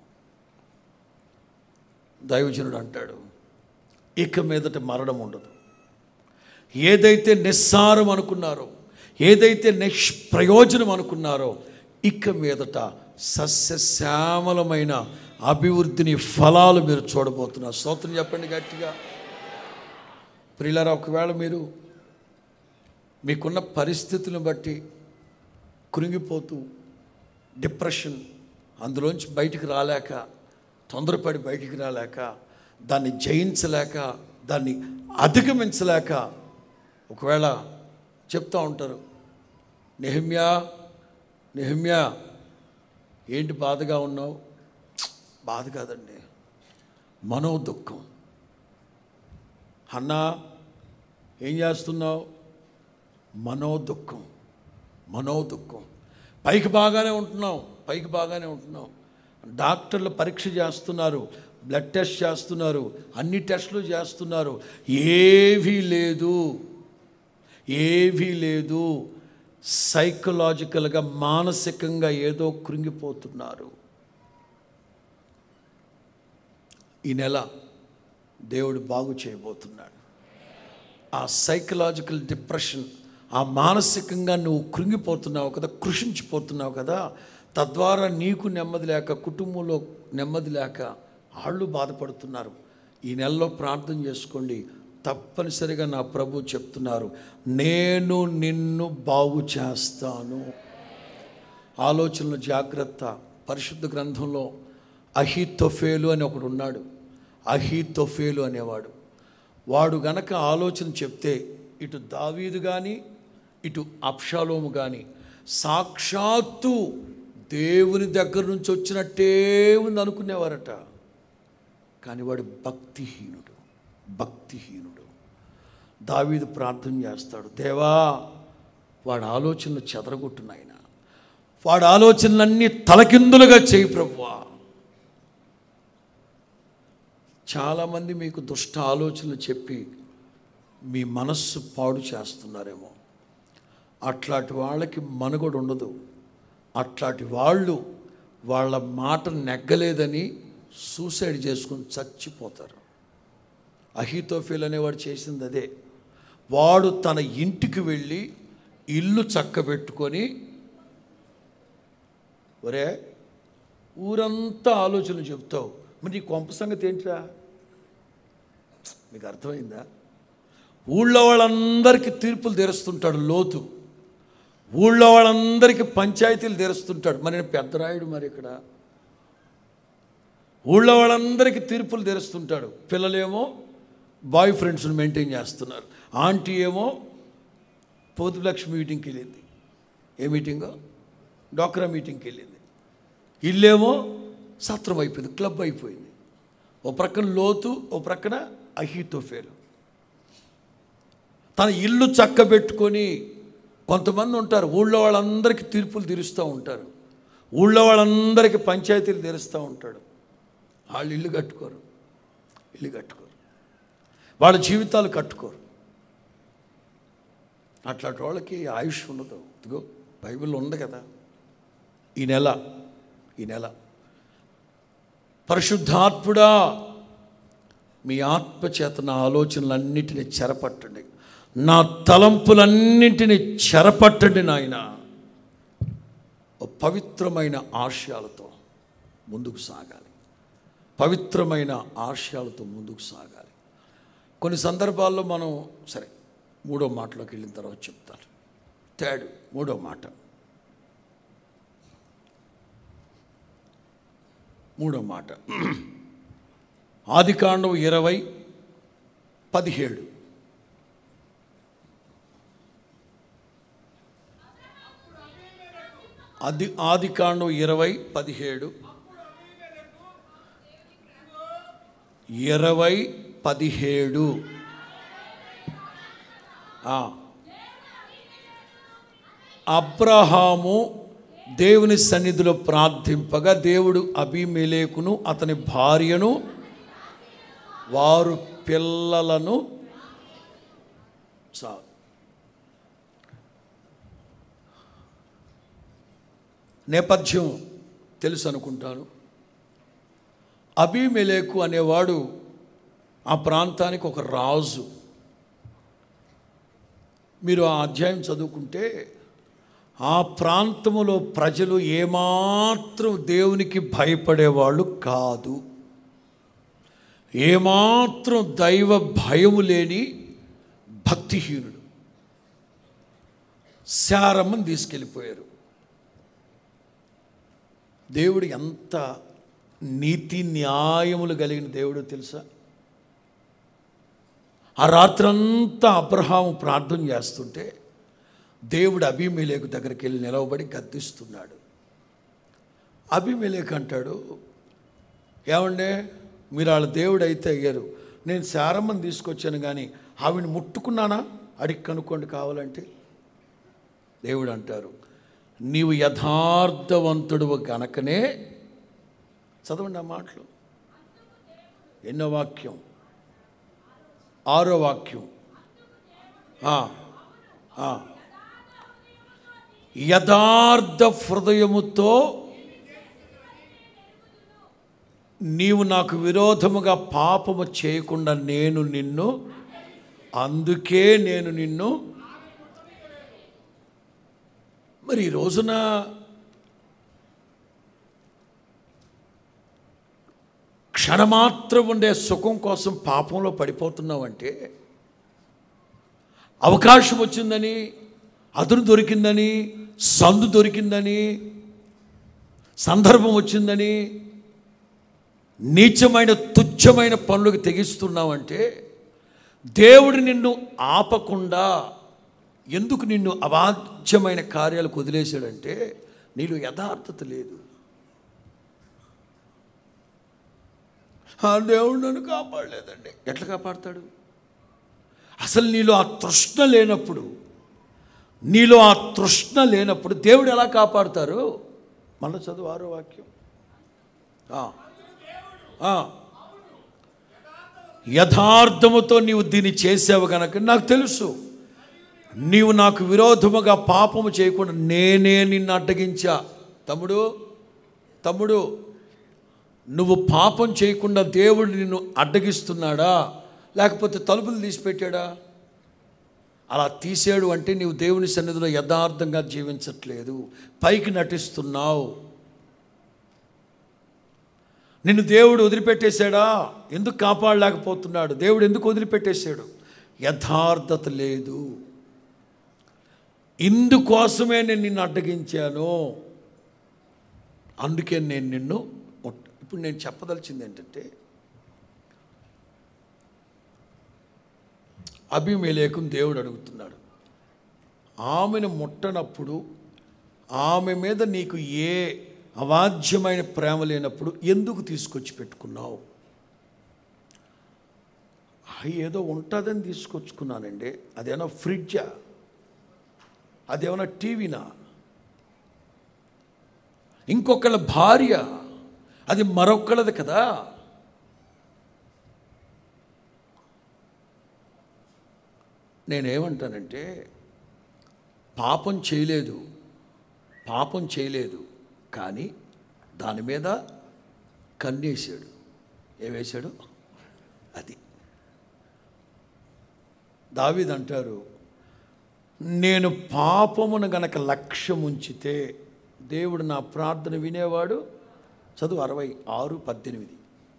దైవజనుడు అంటాడు ఇక మీదట మరణం ఉండదు ఏదైతే నిస్సారం అనుకున్నారో ఏదైతే నిష్ప్రయోజనం అనుకున్నారో ఇక మీదట సస్యశ్యామలమైన అభివృద్ధిని ఫలాలు మీరు చూడబోతున్నారు స్తోత్రం చెప్పండి గట్టిగా ప్రియులారా ఒకవేళ మీరు మీకున్న పరిస్థితులను బట్టి కృంగిపోతూ డిప్రెషన్ అందులోంచి బయటికి రాలేక తొందరపడి బయటికి రాలేక దాన్ని జయించలేక దాన్ని అధిగమించలేక ఒకవేళ చెప్తూ ఉంటారు నెహమ్యా నెహమ్యా ఏంటి బాధగా ఉన్నావు బాధ కాదండి మనో దుఃఖం అన్నా ఏం చేస్తున్నావు మనో దుఃఖం మనో దుఃఖం పైకి బాగానే ఉంటున్నాం పైకి బాగానే ఉంటున్నాం డాక్టర్లు పరీక్ష చేస్తున్నారు బ్లడ్ టెస్ట్ చేస్తున్నారు అన్ని టెస్టులు చేస్తున్నారు ఏవీ లేదు ఏవీ లేదు సైకలాజికల్గా మానసికంగా ఏదో కృంగిపోతున్నారు ఈ నెల దేవుడు బాగు చేయబోతున్నాడు ఆ సైకలాజికల్ డిప్రెషన్ ఆ మానసికంగా నువ్వు కృంగిపోతున్నావు కదా కృషించిపోతున్నావు కదా తద్వారా నీకు నెమ్మది లేక కుటుంబంలో నెమ్మది లేక వాళ్ళు బాధపడుతున్నారు ఈ నెలలో ప్రార్థన చేసుకోండి తప్పనిసరిగా నా ప్రభు చెప్తున్నారు నేను నిన్ను బాగు చేస్తాను ఆలోచనలు జాగ్రత్త పరిశుద్ధ గ్రంథంలో అహితొఫేలు అని ఒకడు ఉన్నాడు అహితొఫేలు అనేవాడు వాడు గనక ఆలోచన చెప్తే ఇటు దావీదు కానీ ఇటు అప్షాలోము కానీ సాక్షాత్తు దేవుని దగ్గర నుంచి వచ్చినట్టే ఉంది అనుకునేవారట కానీ వాడు భక్తిహీనుడు భక్తిహీనుడు దావీదు ప్రార్థన చేస్తాడు దేవా వాడి ఆలోచనలు చెదరగొట్టు నాయన వాడి ఆలోచనలన్నీ తలకిందులుగా చేయి ప్రభువా చాలామంది మీకు దుష్ట ఆలోచనలు చెప్పి మీ మనస్సు పాడు చేస్తున్నారేమో అట్లాంటి వాళ్ళకి మనుగడ ఉండదు అట్లాంటి వాళ్ళు వాళ్ళ మాట నెగ్గలేదని సూసైడ్ చేసుకుని చచ్చిపోతారు అహితోఫిల్ అనేవాడు చేసింది అదే వాడు తన ఇంటికి వెళ్ళి ఇల్లు చక్కబెట్టుకొని ఒరే ఊరంతా ఆలోచనలు చెప్తావు మరి ఈ కొంప సంగతి ఏంటిరా మీకు అర్థమైందా ఊళ్ళో వాళ్ళందరికీ తీర్పులు తెరుస్తుంటాడు లోతు ఊళ్ళో వాళ్ళందరికీ పంచాయతీలు తెరుస్తుంటాడు మరి నేను పెద్దరాయుడు మరి ఇక్కడ ఊళ్ళో వాళ్ళందరికీ తీర్పులు తెరుస్తుంటాడు పిల్లలేమో బాయ్ ఫ్రెండ్స్ని మెయింటైన్ చేస్తున్నారు ఆంటీ ఏమో పోతులక్ష్మి మీటింగ్కి వెళ్ళింది ఏ మీటింగో డోక్రా మీటింగ్కి వెళ్ళింది ఇల్లేమో సత్రం అయిపోయింది క్లబ్ అయిపోయింది ఓ ప్రక్కన లోతు ఓ ప్రక్కన అహీతోఫేలు తన ఇల్లు చక్కబెట్టుకొని కొంతమంది ఉంటారు ఊళ్ళో వాళ్ళందరికీ తీర్పులు తీరుస్తూ ఉంటారు ఊళ్ళో వాళ్ళందరికీ పంచాయతీలు తీరుస్తూ ఉంటాడు వాళ్ళు ఇల్లు కట్టుకోరు ఇల్లు కట్టుకోరు వాళ్ళ జీవితాలు కట్టుకోరు అట్లాంటి వాళ్ళకి ఆయుష్ ఉండదు ఇదిగో బైబిల్లో ఉంది కదా ఈ నెల ఈ నెల పరిశుద్ధాత్ముడా మీ ఆత్మచేత నా ఆలోచనలన్నిటినీ చెరపట్టండి నా తలంపులన్నింటినీ చెరపట్టండి నాయన ఓ పవిత్రమైన ఆశయాలతో ముందుకు సాగాలి పవిత్రమైన ఆశయాలతో ముందుకు సాగాలి కొన్ని సందర్భాల్లో మనం సరే మూడో మాటలోకి వెళ్ళిన తర్వాత చెప్తాను థర్డ్ మూడో మాట మూడో మాట ఆదికాండం ఇరవై పదిహేడు అది ఆదికాండం ఇరవై పదిహేడు ఇరవై పదిహేడు ఆ. అబ్రహాము దేవుని సన్నిధిలో ప్రార్థింపగా దేవుడు అభిమేలేకును అతని భార్యను వారు పిల్లలను చాలు నేపథ్యం తెలుసు అనుకుంటాను అభిమెలేకు అనేవాడు ఆ ప్రాంతానికి ఒక రాజు మీరు ఆ అధ్యాయం చదువుకుంటే ఆ ప్రాంతములో ప్రజలు ఏమాత్రం దేవునికి భయపడేవాళ్ళు కాదు ఏమాత్రం దైవ భయము లేని భక్తిహీనుడు శారమ్మని తీసుకెళ్ళిపోయారు దేవుడు ఎంత నీతి న్యాయములు కలిగిన దేవుడు తెలుసా ఆ రాత్రంతా అబ్రహాము ప్రార్థన చేస్తుంటే దేవుడు అభిమేలేకు దగ్గరికి వెళ్ళి నిలవబడి గద్దిస్తున్నాడు అభిమేలేకు అంటాడు ఏమండే మీరు వాళ్ళ దేవుడు అయితే అయ్యారు నేను శారమ్మని తీసుకొచ్చాను కానీ ఆవిని ముట్టుకున్నానా అడిగి కనుక్కోండి కావాలంటే దేవుడు అంటారు నీవు యథార్థవంతుడు గనకనే చదవండి ఆ మాటలు ఎన్నో వాక్యం ఆరో వాక్యం ఆ, ఆ. యథార్థ హృదయముతో నీవు నాకు విరోధముగా పాపము చేయకుండా నేను నిన్ను అందుకే నేను నిన్ను మరి ఈ రోజున క్షణమాత్రం ఉండే సుఖం కోసం పాపంలో పడిపోతున్నావంటే అవకాశం వచ్చిందని అదును దొరికిందని సందు దొరికిందని సందర్భం వచ్చిందని నీచమైన తుచ్చమైన పనులకు తెగిస్తున్నావంటే దేవుడు నిన్ను ఆపకుండా ఎందుకు నిన్ను అవాధ్యమైన కార్యాలకు వదిలేశాడంటే నీలో యథార్థత లేదు ఆ దేవుడు నన్ను కాపాడలేదండి ఎట్లా కాపాడతాడు అసలు నీలో ఆ తృష్ణ లేనప్పుడు నీలో ఆ తృష్ణ లేనప్పుడు దేవుడు ఎలా కాపాడుతారు మళ్ళీ చదువు ఆరో వాక్యం ఆ. ఆ. యథార్థముతో నీవు దీన్ని చేసావు కనుక నాకు తెలుసు నీవు నాకు విరోధముగా పాపము చేయకుండా నేనే నిన్ను అడ్డగించా తమ్ముడు తమ్ముడు నువ్వు పాపం చేయకుండా దేవుడు నిన్ను అడ్డగిస్తున్నాడా లేకపోతే తలుపులు తీసిపెట్టాడా అలా తీసాడు అంటే నీవు దేవుని సన్నిధిలో యథార్థంగా జీవించట్లేదు పైకి నటిస్తున్నావు నిన్ను దేవుడు వదిలిపెట్టేశాడా ఎందుకు కాపాడలేకపోతున్నాడు దేవుడు ఎందుకు వదిలిపెట్టేశాడు యథార్థత లేదు ఇందుకోసమే నేను నిన్ను అడ్డగించాను అందుకే నేను నిన్ను ముట్ట ఇప్పుడు నేను చెప్పదలిచింది ఏంటంటే అభిమేలేకుని దేవుడు అడుగుతున్నాడు ఆమెను ముట్టనప్పుడు ఆమె మీద నీకు ఏ అవాధ్యమైన ప్రేమ లేనప్పుడు ఎందుకు తీసుకొచ్చి పెట్టుకున్నావు "ఆ, ఏదో ఉంటుందని తీసుకొచ్చుకున్నానండి అదేమన్నా ఫ్రిడ్జా అదేమన్నా టీవీనా ఇంకొకళ్ళ భార్య అది మరొకళ్ళది కదా నేనేమంటానంటే పాపం చేయలేదు పాపం చేయలేదు కానీ దాని మీద కన్నేసాడు ఏమేశాడు అది దావీద్ అంటారు నేను పాపమును గనక లక్ష్యం ఉంచితే దేవుడు నా ప్రార్థన వినేవాడు చదువు అరవై ఆరు పద్దెనిమిది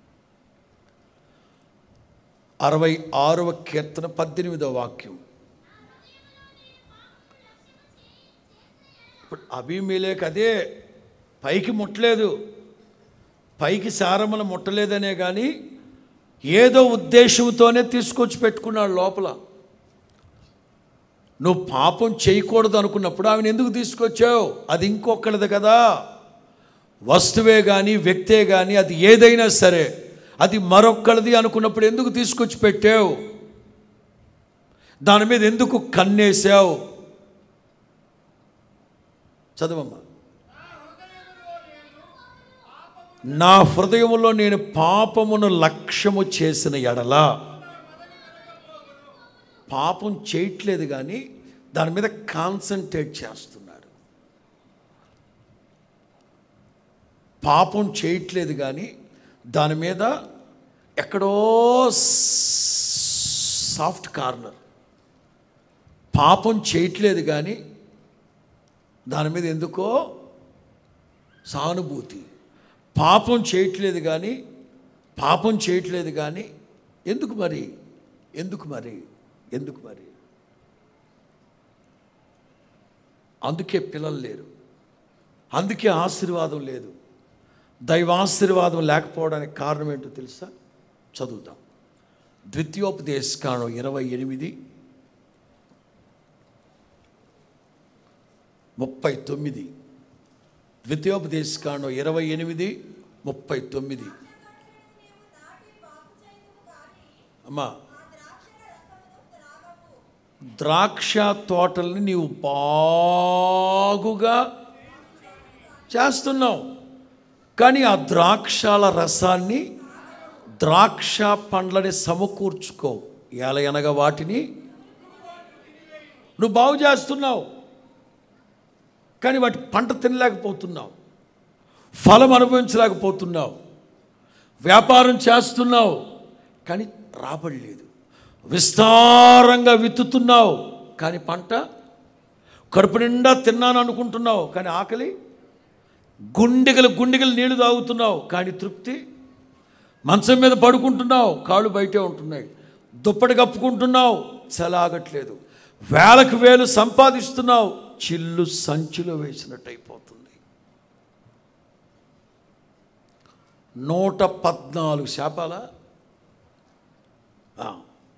అరవై ఆరవ కీర్తన పద్దెనిమిదవ వాక్యం ఇప్పుడు అభిమేలేక్ అదే పైకి ముట్టలేదు పైకి సారములు ముట్టలేదనే కానీ ఏదో ఉద్దేశంతోనే తీసుకొచ్చి పెట్టుకున్నాడు లోపల నువ్వు పాపం చేయకూడదు అనుకున్నప్పుడు ఆమెను ఎందుకు తీసుకొచ్చావు అది ఇంకొకరిది కదా వస్తువే కానీ వ్యక్తే కానీ అది ఏదైనా సరే అది మరొక్కరిది అనుకున్నప్పుడు ఎందుకు తీసుకొచ్చి పెట్టావు దాని మీద ఎందుకు కన్నేసావు చదవమ్మా నా హృదయములో నేను పాపమును లక్ష్యము చేసిన ఎడల పాపం చేయట్లేదు కానీ దాని మీద కాన్సన్ట్రేట్ చేస్తున్నాడు పాపం చేయట్లేదు కానీ దాని మీద ఎక్కడో సాఫ్ట్ కార్నర్ పాపం చేయట్లేదు కానీ దాని మీద ఎందుకో సానుభూతి పాపం చేయట్లేదు కానీ పాపం చేయట్లేదు కానీ ఎందుకు మరి ఎందుకు మరి ఎందుకు మరి అందుకే పిల్లలు లేరు అందుకే ఆశీర్వాదం లేదు దైవాశీర్వాదం లేకపోవడానికి కారణం ఏంటో తెలుసా చదువుతాం ద్వితీయోపదేశకాండం ఇరవై ఎనిమిది ముప్పై తొమ్మిది ద్వితీయోపదేశకాండం ఇరవై ఎనిమిది ముప్పై తొమ్మిది అమ్మా ద్రాక్ష తోటల్ని నీవు బాగుగా చేస్తున్నావు కానీ ఆ ద్రాక్షాల రసాన్ని ద్రాక్ష పండ్లని సమకూర్చుకో ఎలా అనగా వాటిని నువ్వు బాగు చేస్తున్నావు కానీ వాటి పంట తినలేకపోతున్నావు ఫలం అనుభవించలేకపోతున్నావు వ్యాపారం చేస్తున్నావు కానీ రాబడి లేదు విస్తారంగా విత్తుతున్నావు కానీ పంట కడుపు నిండా తిన్నాను అనుకుంటున్నావు కానీ ఆకలి గుండెగలు గుండెగలు నీళ్లు తాగుతున్నావు కానీ తృప్తి మంచం మీద పడుకుంటున్నావు కాళ్ళు బయటే ఉంటున్నాయి దుప్పటి కప్పుకుంటున్నావు చలాగట్లేదు వేలకు వేలు సంపాదిస్తున్నావు చిల్లు సంచిలో వేసినట్టు అయిపోతుంది నూట పద్నాలుగు శాపాల ఆ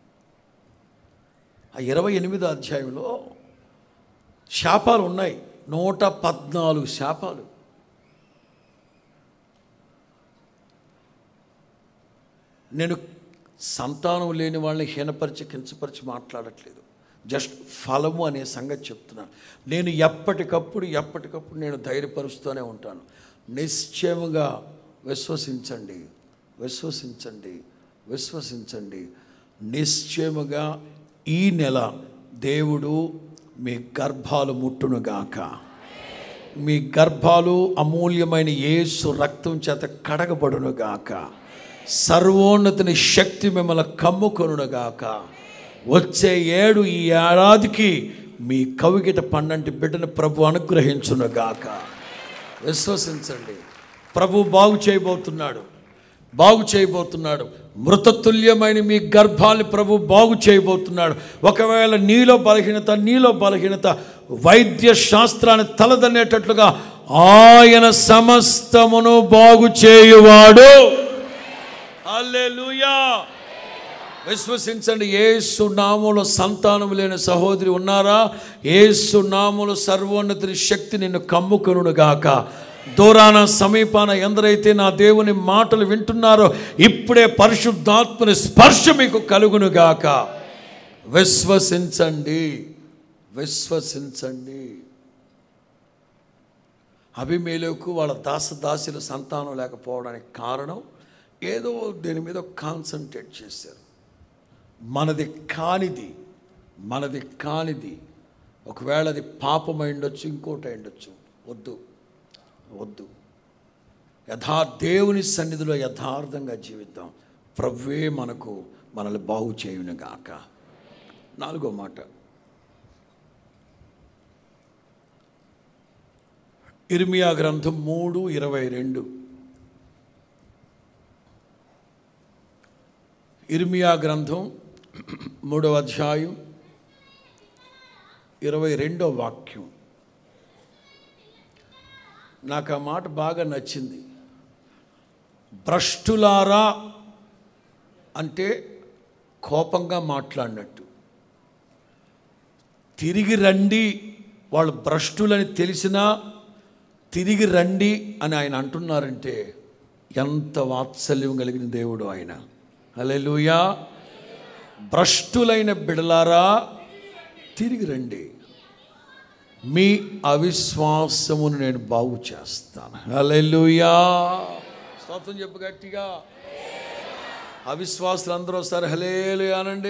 ఆ ఇరవై ఎనిమిదో అధ్యాయంలో శాపాలు ఉన్నాయి నూట పద్నాలుగు శాపాలు నేను సంతానం లేని వాళ్ళని హీనపరిచి కించపరిచి మాట్లాడట్లేదు జస్ట్ ఫలము అనే సంగతి చెప్తున్నాను నేను ఎప్పటికప్పుడు ఎప్పటికప్పుడు నేను ధైర్యపరుస్తూనే ఉంటాను నిశ్చయముగా విశ్వసించండి విశ్వసించండి విశ్వసించండి నిశ్చయముగా ఈ నెల దేవుడు మీ గర్భాలు ముట్టునుగాక మీ గర్భాలు అమూల్యమైన యేసు రక్తం చేత కడగబడునుగాక సర్వోన్నతిని శక్తి మిమ్మల్ని కమ్ముకొనుగాక వచ్చే ఏడు ఈ ఏడాదికి మీ కవిగిట పన్నంటి బిడ్డను ప్రభు అనుగ్రహించునుగాక విశ్వసించండి ప్రభు బాగు చేయబోతున్నాడు బాగు చేయబోతున్నాడు మృతతుల్యమైన మీ గర్భాన్ని ప్రభు బాగు చేయబోతున్నాడు ఒకవేళ నీలో బలహీనత నీలో బలహీనత వైద్య శాస్త్రాన్ని తలదన్నేటట్లుగా ఆయన సమస్తమును బాగు చేయువాడు హల్లెలూయా విశ్వసించండి ఏసు నామములో సంతానం లేని సహోదరి ఉన్నారా ఏసు నామములో సర్వోన్నతిని శక్తి నిన్ను కమ్ముకొనుగాక దూరాన సమీపాన ఎందరైతే నా దేవుని మాటలు వింటున్నారో ఇప్పుడే పరిశుద్ధాత్మని స్పర్శ మీకు కలుగునుగాక విశ్వసించండి విశ్వసించండి అభిమేలకు వాళ్ళ దాసదాసుల సంతానం లేకపోవడానికి కారణం ఏదో దేని మీద కాన్సన్ట్రేట్ చేశారు మనది కానిది మనది కానిది ఒకవేళ అది పాపం అయి ఉండొచ్చు ఇంకోటి అయి ఉండొచ్చు వద్దు వద్దు యథా దేవుని సన్నిధిలో యథార్థంగా జీవిద్దాం ప్రవ్వే మనకు మనల్ని బాగు చేయును గాక నాలుగో మాట ఇర్మియా గ్రంథం మూడు ఇరవై రెండు ఇర్మియా గ్రంథం మూడవ అధ్యాయం ఇరవై రెండో వాక్యం నాకు ఆ మాట బాగా నచ్చింది భ్రష్టులారా అంటే కోపంగా మాట్లాడినట్టు తిరిగి రండి వాళ్ళు భ్రష్టులని తెలిసినా తిరిగి రండి అని ఆయన అంటున్నారంటే ఎంత వాత్సల్యం కలిగిన దేవుడు ఆయన హల్లెలూయా భ్రష్టులైన బిడలారా తిరిగి రండి మీ అవిశ్వాసమును నేను బాగు చేస్తాను హల్లెలూయా స్తోత్రం చెప్పు గట్టిగా అవిశ్వాసులు అందరూ వస్తారు హలేలు అనండి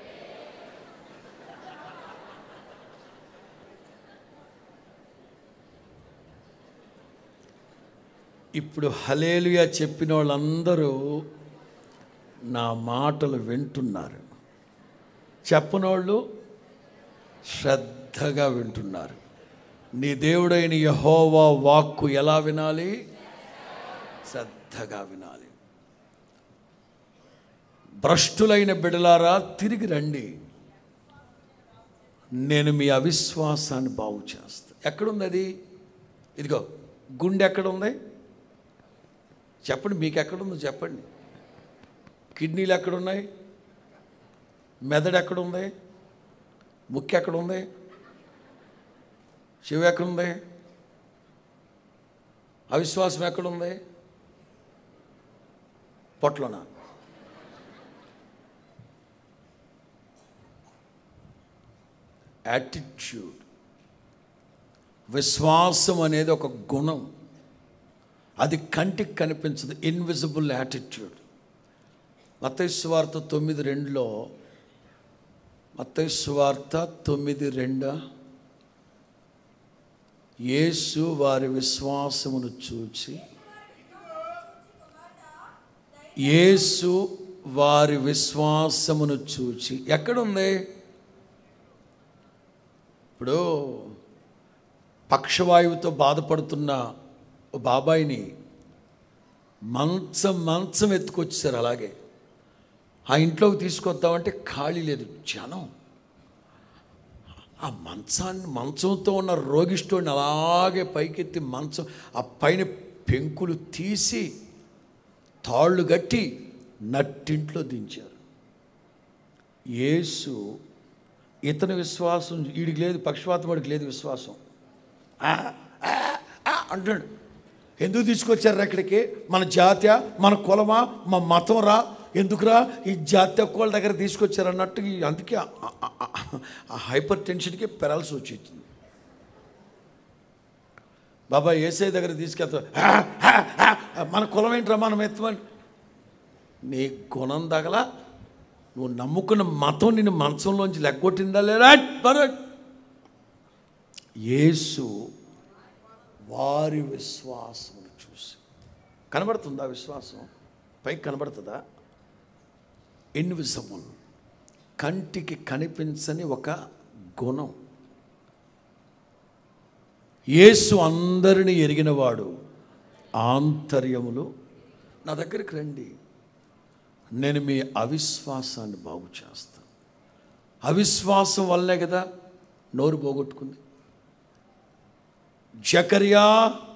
ఇప్పుడు హలేలుయా చెప్పిన వాళ్ళందరూ నా మాటలు వింటున్నారు చెప్పనోళ్ళు శ్రద్ధగా వింటున్నారు నీ దేవుడైన యహోవా వాక్కు ఎలా వినాలి శ్రద్ధగా వినాలి భ్రష్టులైన బిడలారా తిరిగి రండి నేను మీ అవిశ్వాసాన్ని బాగు చేస్తాను ఎక్కడుంది అది ఇదిగో గుండె ఎక్కడుంది చెప్పండి మీకు ఎక్కడుందో చెప్పండి కిడ్నీలు ఎక్కడున్నాయి మెదడు ఎక్కడుంది ముక్కు ఎక్కడుంది చెవి ఎక్కడుంది అవిశ్వాసం ఎక్కడుంది పొట్లోనా యాటిట్యూడ్ విశ్వాసం అనేది ఒక గుణం అది కంటికి కనిపించదు ఇన్విజిబుల్ యాటిట్యూడ్ మతైస్వార్త తొమ్మిది రెండులో మతైస్వార్త తొమ్మిది రెండ యేసు వారి విశ్వాసమును చూచి యేసు వారి విశ్వాసమును చూచి ఎక్కడుంది ఇప్పుడు పక్షవాయువుతో బాధపడుతున్న ఓ బాబాయిని మంచం మంచం ఎత్తుకొచ్చారు అలాగే ఆ ఇంట్లోకి తీసుకొద్దామంటే ఖాళీ లేదు జనం ఆ మంచాన్ని మంచంతో ఉన్న రోగిష్ఠుడిని అలాగే పైకెత్తి మంచం ఆ పైన పెంకులు తీసి తాళ్ళు కట్టి నట్టింట్లో దించారు యేసు ఇతని విశ్వాసం వీడికి లేదు పక్షపాతం వాడికి లేదు విశ్వాసం ఆ, ఆ, ఆ అంటాడు ఎందుకు తీసుకొచ్చారు ఇక్కడికి మన జాత్య మన కులమా మా మతం రా ఎందుకురా ఈ జాత్య కోళ్ళ దగ్గర తీసుకొచ్చారు అన్నట్టు ఈ అందుకే ఆ- ఆ- ఆ- ఆ హైపర్ టెన్షన్కి పెరాల్సి వచ్చింది బాబా ఏసఐ దగ్గర తీసుకెళ్తా "ఆ, ఆ, ఆ, మన కులం ఏంట్రా మనం ఎత్తమని నీ గుణం తగల నువ్వు నమ్ముకున్న మతం నిన్ను మంచంలోంచి లెగ్గొట్టిందా లేదా భరత్ యేసు వారి విశ్వాసమును చూసి కనబడుతుందా విశ్వాసం పైకి కనబడుతుందా ఇన్విజిబుల్ కంటికి కనిపించని ఒక గుణం యేసు అందరిని ఎరిగినవాడు ఆంతర్యములు నా దగ్గరికి రండి నేను మీ అవిశ్వాసాన్ని బాగు చేస్తాను అవిశ్వాసం వల్లే కదా నోరు పోగొట్టుకుంది జకర్యా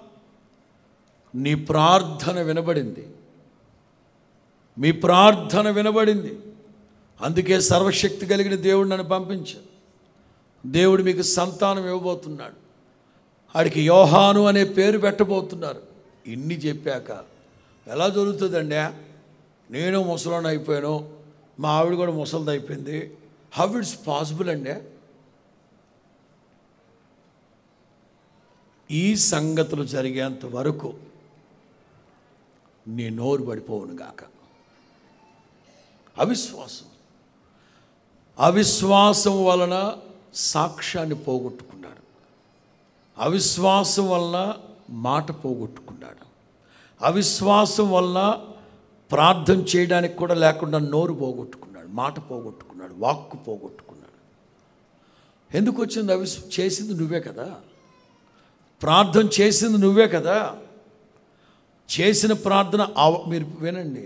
నీ ప్రార్థన వినబడింది మీ ప్రార్థన వినబడింది అందుకే సర్వశక్తి కలిగిన దేవుడు నన్ను పంపించాడు దేవుడు మీకు సంతానం ఇవ్వబోతున్నాడు ఆడికి యోహాను అనే పేరు పెట్టబోతున్నారు ఇన్ని చెప్పాక ఎలా జరుగుతుందండి నేను ముసలాన్ని అయిపోయాను మా ఆవిడ కూడా ముసలిది అయిపోయింది హౌ ఇట్స్ పాసిబుల్ అండి ఈ సంగతులు జరిగేంత వరకు నీ నోరు పడిపోవును గాక అవిశ్వాసం అవిశ్వాసం వలన సాక్ష్యాన్ని పోగొట్టుకున్నాడు అవిశ్వాసం వల్ల మాట పోగొట్టుకున్నాడు అవిశ్వాసం వల్ల ప్రార్థన చేయడానికి కూడా లేకుండా నోరు పోగొట్టుకున్నాడు మాట పోగొట్టుకున్నాడు వాక్కు పోగొట్టుకున్నాడు ఎందుకు వచ్చింది అవిస్ చేసింది నువ్వే కదా ప్రార్థన చేసింది నువ్వే కదా చేసిన ప్రార్థన అవ- మీరు వినండి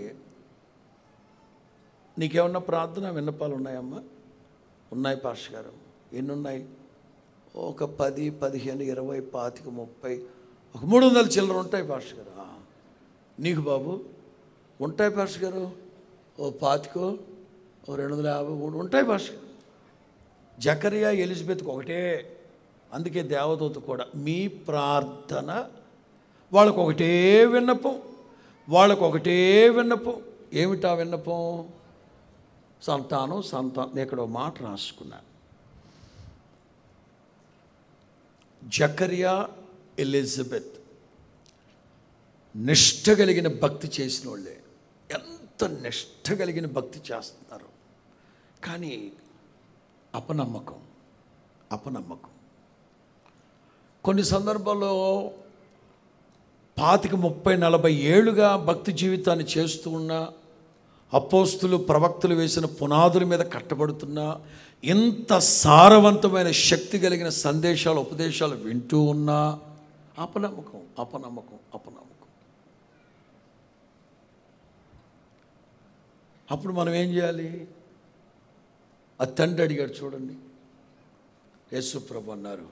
నీకేమన్నా ప్రార్థన విన్నపాలు ఉన్నాయమ్మా ఉన్నాయి పాష గారు ఎన్ని ఉన్నాయి ఒక పది పదిహేను ఇరవై పాతిక ముప్పై ఒక మూడు వందల చిల్లర ఉంటాయి పాష గారు ఆ. నీకు బాబు ఉంటాయి పాష గారు ఓ పాతికో ఓ రెండు వందల యాభై మూడు ఉంటాయి పాష గారు జకరియా ఎలిజబెత్కి ఒకటే అందుకే దేవదూత కూడా మీ ప్రార్థన వాళ్ళకు ఒకటే విన్నపం వాళ్ళకు ఒకటే విన్నపం ఏమిటా విన్నపం సంతానం సంతానం నేను ఇక్కడ ఒక మాట రాసుకున్నా జకరియా ఎలిజబెత్ నిష్ఠ కలిగిన భక్తి చేసిన వాళ్ళే ఎంత నిష్ఠ కలిగిన భక్తి చేస్తున్నారు కానీ అపనమ్మకం అపనమ్మకం కొన్ని సందర్భాల్లో పాతిక ముప్పై నలభై ఏళ్ళుగా భక్తి జీవితాన్ని చేస్తూ ఉన్నా అపోస్తులు ప్రవక్తలు వేసిన పునాదుల మీద కట్టబడుతున్నా ఇంత సారవంతమైన శక్తి కలిగిన సందేశాలు ఉపదేశాలు వింటూ ఉన్నా అపనమ్మకం అపనమ్మకం అపనమ్మకం అప్పుడు మనం ఏం చేయాలి ఆ తండ్రి అడిగాడు చూడండి యేసుప్రభు అన్నారు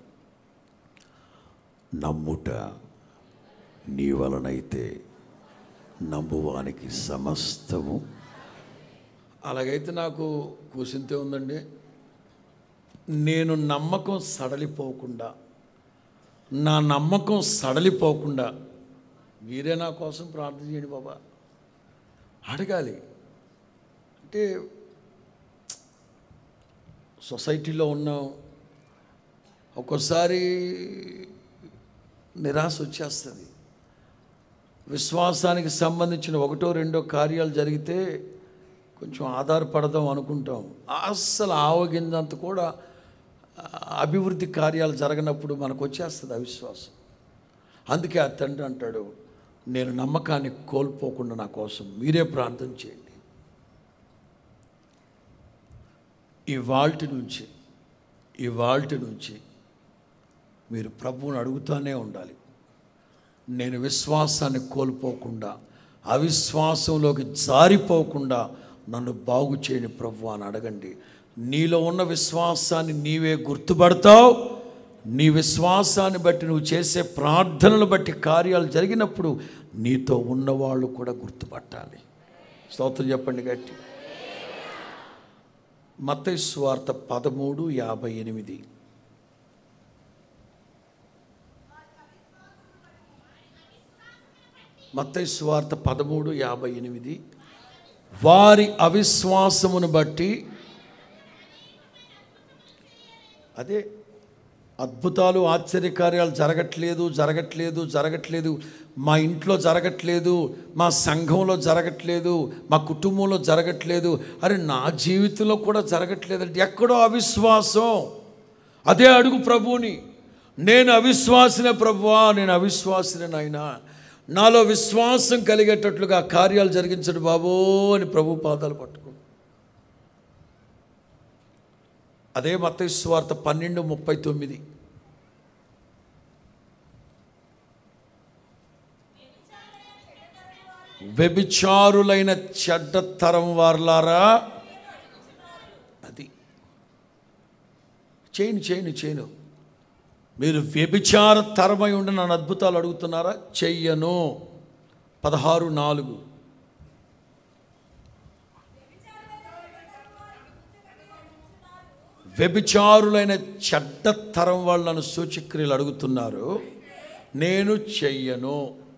నమ్ముట నీ వలనైతే నమ్మువానికి సమస్తము అలాగైతే నాకు కూసింతే ఉందండి నేను నమ్మకం సడలిపోకుండా నా నమ్మకం సడలిపోకుండా మీరే నా కోసం ప్రార్థన చేయండి బాబా అడగాలి అంటే సొసైటీలో ఉన్నాం ఒక్కోసారి నిరాశ వచ్చేస్తుంది విశ్వాసానికి సంబంధించిన ఒకటో రెండో కార్యాలు జరిగితే కొంచెం ఆధారపడదాం అనుకుంటాం అస్సలు ఆవగిందంత కూడా ఆ, అభివృద్ధి కార్యాలు జరగనప్పుడు మనకు వచ్చేస్తుంది అవిశ్వాసం అందుకే ఆ తండ్రి అంటాడు నేను నమ్మకాన్ని కోల్పోకుండా నా కోసం మీరే ప్రార్థన చేయండి ఈ వాల్టి నుంచి ఈ వాల్టి నుంచి మీరు ప్రభువుని అడుగుతూనే ఉండాలి నేను విశ్వాసాన్ని కోల్పోకుండా అవిశ్వాసంలోకి జారిపోకుండా నన్ను బాగు చేయని ప్రభు అని అడగండి నీలో ఉన్న విశ్వాసాన్ని నీవే గుర్తుపడతావు నీ విశ్వాసాన్ని బట్టి నువ్వు చేసే ప్రార్థనలు బట్టి కార్యాలు జరిగినప్పుడు నీతో ఉన్నవాళ్ళు కూడా గుర్తుపట్టాలి స్తోత్రం చెప్పండి గట్టి మత్తయి స్వార్థ పదమూడు యాభై ఎనిమిది మత్తయి స్వార్థ పదమూడు యాభై ఎనిమిది వారి అవిశ్వాసమును బట్టి అదే అద్భుతాలు ఆశ్చర్యకార్యాలు జరగట్లేదు జరగట్లేదు జరగట్లేదు మా ఇంట్లో జరగట్లేదు మా సంఘంలో జరగట్లేదు మా కుటుంబంలో జరగట్లేదు అరే నా జీవితంలో కూడా జరగట్లేదు అంటే ఎక్కడో అవిశ్వాసం అదే అడుగు ప్రభువుని నేను అవిశ్వాసినే ప్రభువా నేను అవిశ్వాసినే నాయనా నాలో విశ్వాసం కలిగేటట్లుగా కార్యాలు జరిగించడు బాబో అని ప్రభు పాదాలు పట్టుకో అదే మత్తయి సువార్త పన్నెండు ముప్పై తొమ్మిది వ్యభిచారులైన చెడ్డ తరం వారులారా అది చేయను చేయను చేయను మీరు వ్యభిచార తరమై ఉండి నన్ను అద్భుతాలు అడుగుతున్నారా చెయ్యను పదహారు నాలుగు వ్యభిచారులైన చెడ్డ తరం వాళ్ళు నన్ను సూచక్రియలు అడుగుతున్నారు నేను చెయ్యను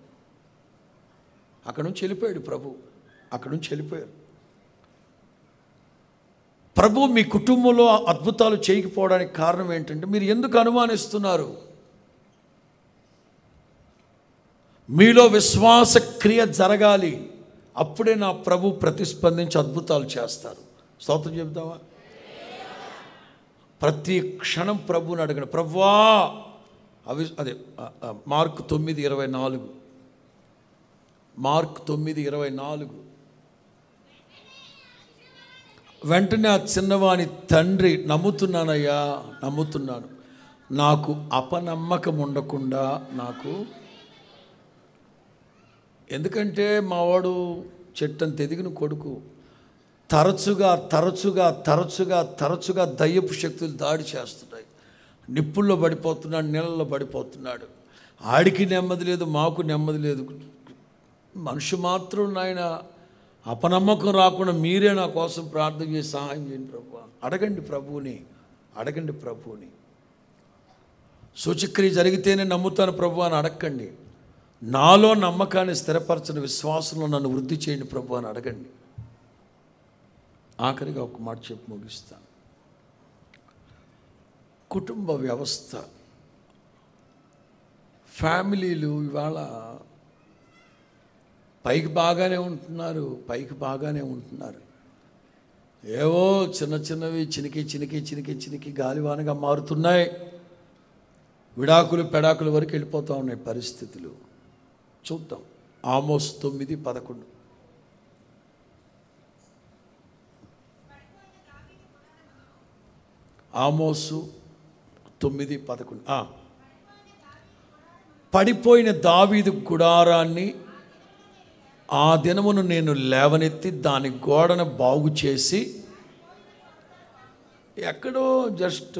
అక్కడ నుంచి వెళ్ళిపోయాడు ప్రభు అక్కడ నుంచి వెళ్ళిపోయారు ప్రభు మీ కుటుంబంలో అద్భుతాలు చేయకపోవడానికి కారణం ఏంటంటే మీరు ఎందుకు అనుమానిస్తున్నారు మీలో విశ్వాస క్రియ జరగాలి అప్పుడే నా ప్రభు ప్రతిస్పందించి అద్భుతాలు చేస్తారు స్తోత్రం చెబుతావా ప్రతి క్షణం ప్రభుని అడగండి ప్రభువా అవి అదే ఆ, ఆ, మార్క్ తొమ్మిది ఇరవై నాలుగు మార్క్ తొమ్మిది ఇరవై నాలుగు వెంటనే ఆ చిన్నవాని తండ్రి నమ్ముతున్నానయ్యా నమ్ముతున్నాను నాకు అపనమ్మకం ఉండకుండా నాకు ఎందుకంటే మావాడు చెట్టంత ఎదిగిన కొడుకు తరచుగా తరచుగా తరచుగా తరచుగా దయ్యపు శక్తులు దాడి చేస్తున్నాయి నిప్పుల్లో పడిపోతున్నాడు నీళ్ళలో పడిపోతున్నాడు ఆడికి నెమ్మది లేదు మాకు నెమ్మది లేదు మనిషి మాత్రం నాయన అపనమ్మకం రాకుండా మీరే నా కోసం ప్రార్థన చేసి సహాయం చేయండి ప్రభు అడగండి ప్రభువుని అడగండి ప్రభువుని సూచక్రియ జరిగితేనే నమ్ముతాను ప్రభు అని అడగండి నాలో నమ్మకాన్ని స్థిరపరచిన విశ్వాసంలో నన్ను వృద్ధి చేయండి ప్రభు అని అడగండి ఆఖరిగా ఒక మాట చెప్పి ముగిస్తాను కుటుంబ వ్యవస్థ ఫ్యామిలీలు ఇవాళ పైకి బాగానే ఉంటున్నారు పైకి బాగానే ఉంటున్నారు ఏవో చిన్న చిన్నవి చినికి చినికి చినికి చినికి గాలివానగా మారుతున్నాయి విడాకులు పెడాకుల వరకు వెళ్ళిపోతూ ఉన్నాయి పరిస్థితులు చూద్దాం ఆమోస్ తొమ్మిది పదకొండు ఆమోసు తొమ్మిది పదకొండు ఆ. పడిపోయిన దావీదు గుడారాన్ని ఆ దినమును నేను లేవనెత్తి దాని గోడను బాగు చేసి ఎక్కడో జస్ట్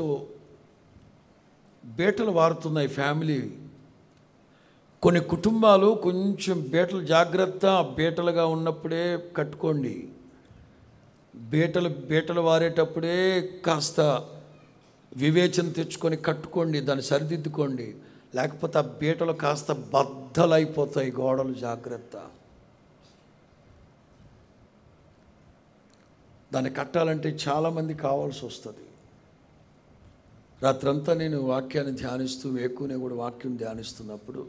బీటలు వారుతున్నాయి ఫ్యామిలీ కొన్ని కుటుంబాలు కొంచెం బీటలు జాగ్రత్త బీటలుగా ఉన్నప్పుడే కట్టుకోండి బీటలు బీటలు వారేటప్పుడే కాస్త వివేచన తెచ్చుకొని కట్టుకోండి దాన్ని సరిదిద్దుకోండి లేకపోతే ఆ బీటలు కాస్త బద్దలైపోతాయి గోడలు జాగ్రత్త దాన్ని కట్టాలంటే చాలామంది కావాల్సి వస్తుంది రాత్రంతా నేను వాక్యాన్ని ధ్యానిస్తూ వేకునే కూడా వాక్యం ధ్యానిస్తున్నప్పుడు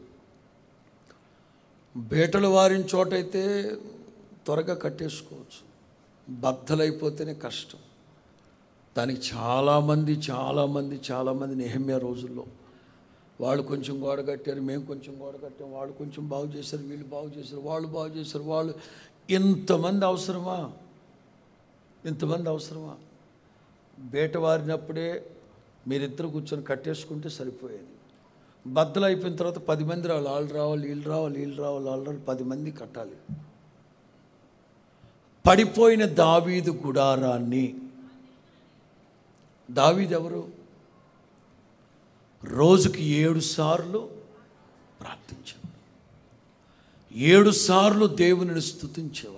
బీటలు వారిన చోటైతే త్వరగా కట్టేసుకోవచ్చు బద్దలైపోతేనే కష్టం దానికి చాలామంది చాలామంది చాలామంది నెహమ్య రోజుల్లో వాళ్ళు కొంచెం గోడ కట్టారు మేము కొంచెం గోడ కట్టాం వాళ్ళు కొంచెం బాగు చేశారు వీళ్ళు బాగు చేశారు వాళ్ళు బాగు చేశారు వాళ్ళు ఇంతమంది అవసరమా ఇంతమంది అవసరమా బీట వారినప్పుడే మీరిద్దరు కూర్చొని కట్టేసుకుంటే సరిపోయేది బద్దలు అయిపోయిన తర్వాత పది మంది రావాలి వాళ్ళు రావాలి వీళ్ళు రావాలి వీళ్ళు రావాలి వాళ్ళు రావాలి పది మంది కట్టాలి పడిపోయిన దావీదు గుడారాన్ని దావీదు ఎవరు రోజుకి ఏడు సార్లు ప్రార్థించేవాడు ఏడు సార్లు దేవునిని స్తుతించేవాడు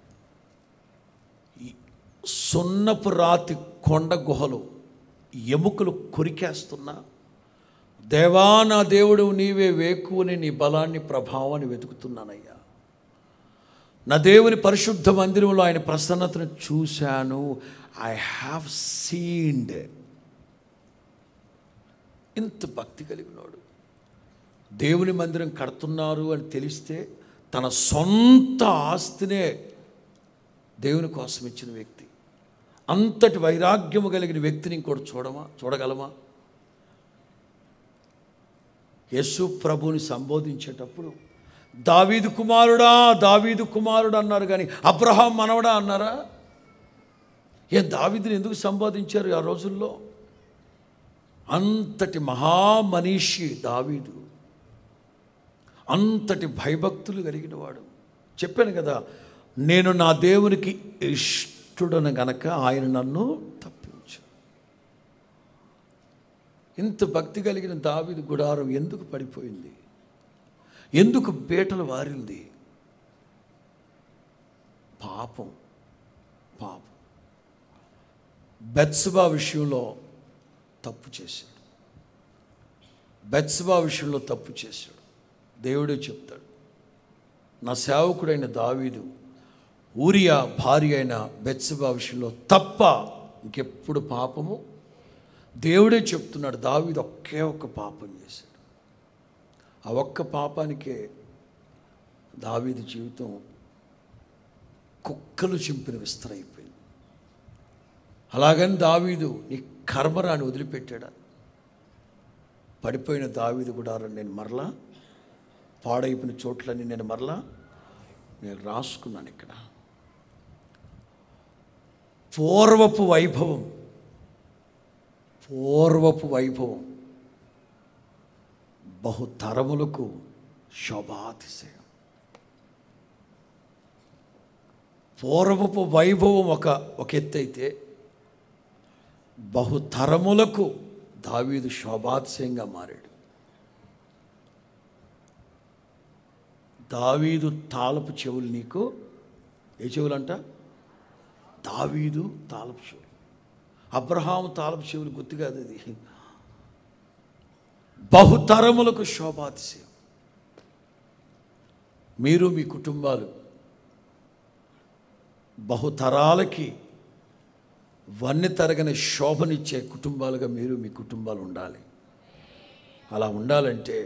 ఈ సున్నపు రాతి కొండ గుహలు ఎముకలు కొరికేస్తున్నా దేవా నా దేవుడు నీవే వేకువని నీ బలాన్ని ప్రభావాన్ని వెతుకుతున్నానయ్యా నా దేవుని పరిశుద్ధ మందిరంలో ఆయన ప్రసన్నతను చూశాను ఐ హ్యావ్ సీన్డ్ ఇంత భక్తి కలిగినాడు దేవుని మందిరం కడుతున్నారు అని తెలిస్తే తన సొంత ఆస్తినే దేవుని కోసం ఇచ్చిన వ్యక్తి అంతటి వైరాగ్యము కలిగిన వ్యక్తిని ఇంకోటి చూడమా చూడగలమా యేసు ప్రభుని సంబోధించేటప్పుడు దావీదు కుమారుడా దావీదు కుమారుడు అన్నారు కానీ అబ్రహాం మనవడా అన్నారా ఏ దావీదుని ఎందుకు సంబోధించారు ఆ రోజుల్లో అంతటి మహామనీషి దావీదు అంతటి భయభక్తులు కలిగిన వాడు చెప్పాను కదా నేను నా దేవునికి ఇష్టుడను గనక ఆయన నన్ను తప్పించు ఇంత భక్తి కలిగిన దావీదు గుడారం ఎందుకు పడిపోయింది ఎందుకు బీటలు వారింది పాపం పాపం బెత్సబా విషయంలో తప్పు చేశాడు బెత్సబా విషయంలో తప్పు చేశాడు దేవుడే చెప్తాడు నా సేవకుడైన దావీదు ఊరియా భార్య అయిన బెత్సబా విషయంలో తప్ప ఇంకెప్పుడు పాపము దేవుడే చెప్తున్నాడు దావీదు ఒకే ఒక్క పాపం చేశాడు ఆ ఒక్క పాపానికే దావీదు జీవితం కుక్కలు చింపిన విస్తరైపోయింది అలాగని దావీదు నీ కర్మరాని వదిలిపెట్టాడా పడిపోయిన దావీదు గుడారం నేను మరలా పాడైపోయిన చోట్లన్నీ నేను మరలా నేను రాసుకున్నాను ఇక్కడ పూర్వపు వైభవం పూర్వపు వైభవం బహుతరములకు శోభాతిశయం పూర్వపు వైభవం ఒక ఒక ఎత్తు అయితే బహుతరములకు దావీదు శోభాతిశయంగా మారాడు దావీదు తాళపు చెవులు నీకు ఏ చెవులంట దావీదు తాళపు చెవులు అబ్రహాము తాళపు చెవులు గుర్తు కాదు అది బహుతరములకు శోభాతిశయం మీరు మీ కుటుంబాలు బహుతరాలకి వన్నె తరగని శోభనిచ్చే కుటుంబాలుగా మీరు మీ కుటుంబాలు ఉండాలి అలా ఉండాలంటే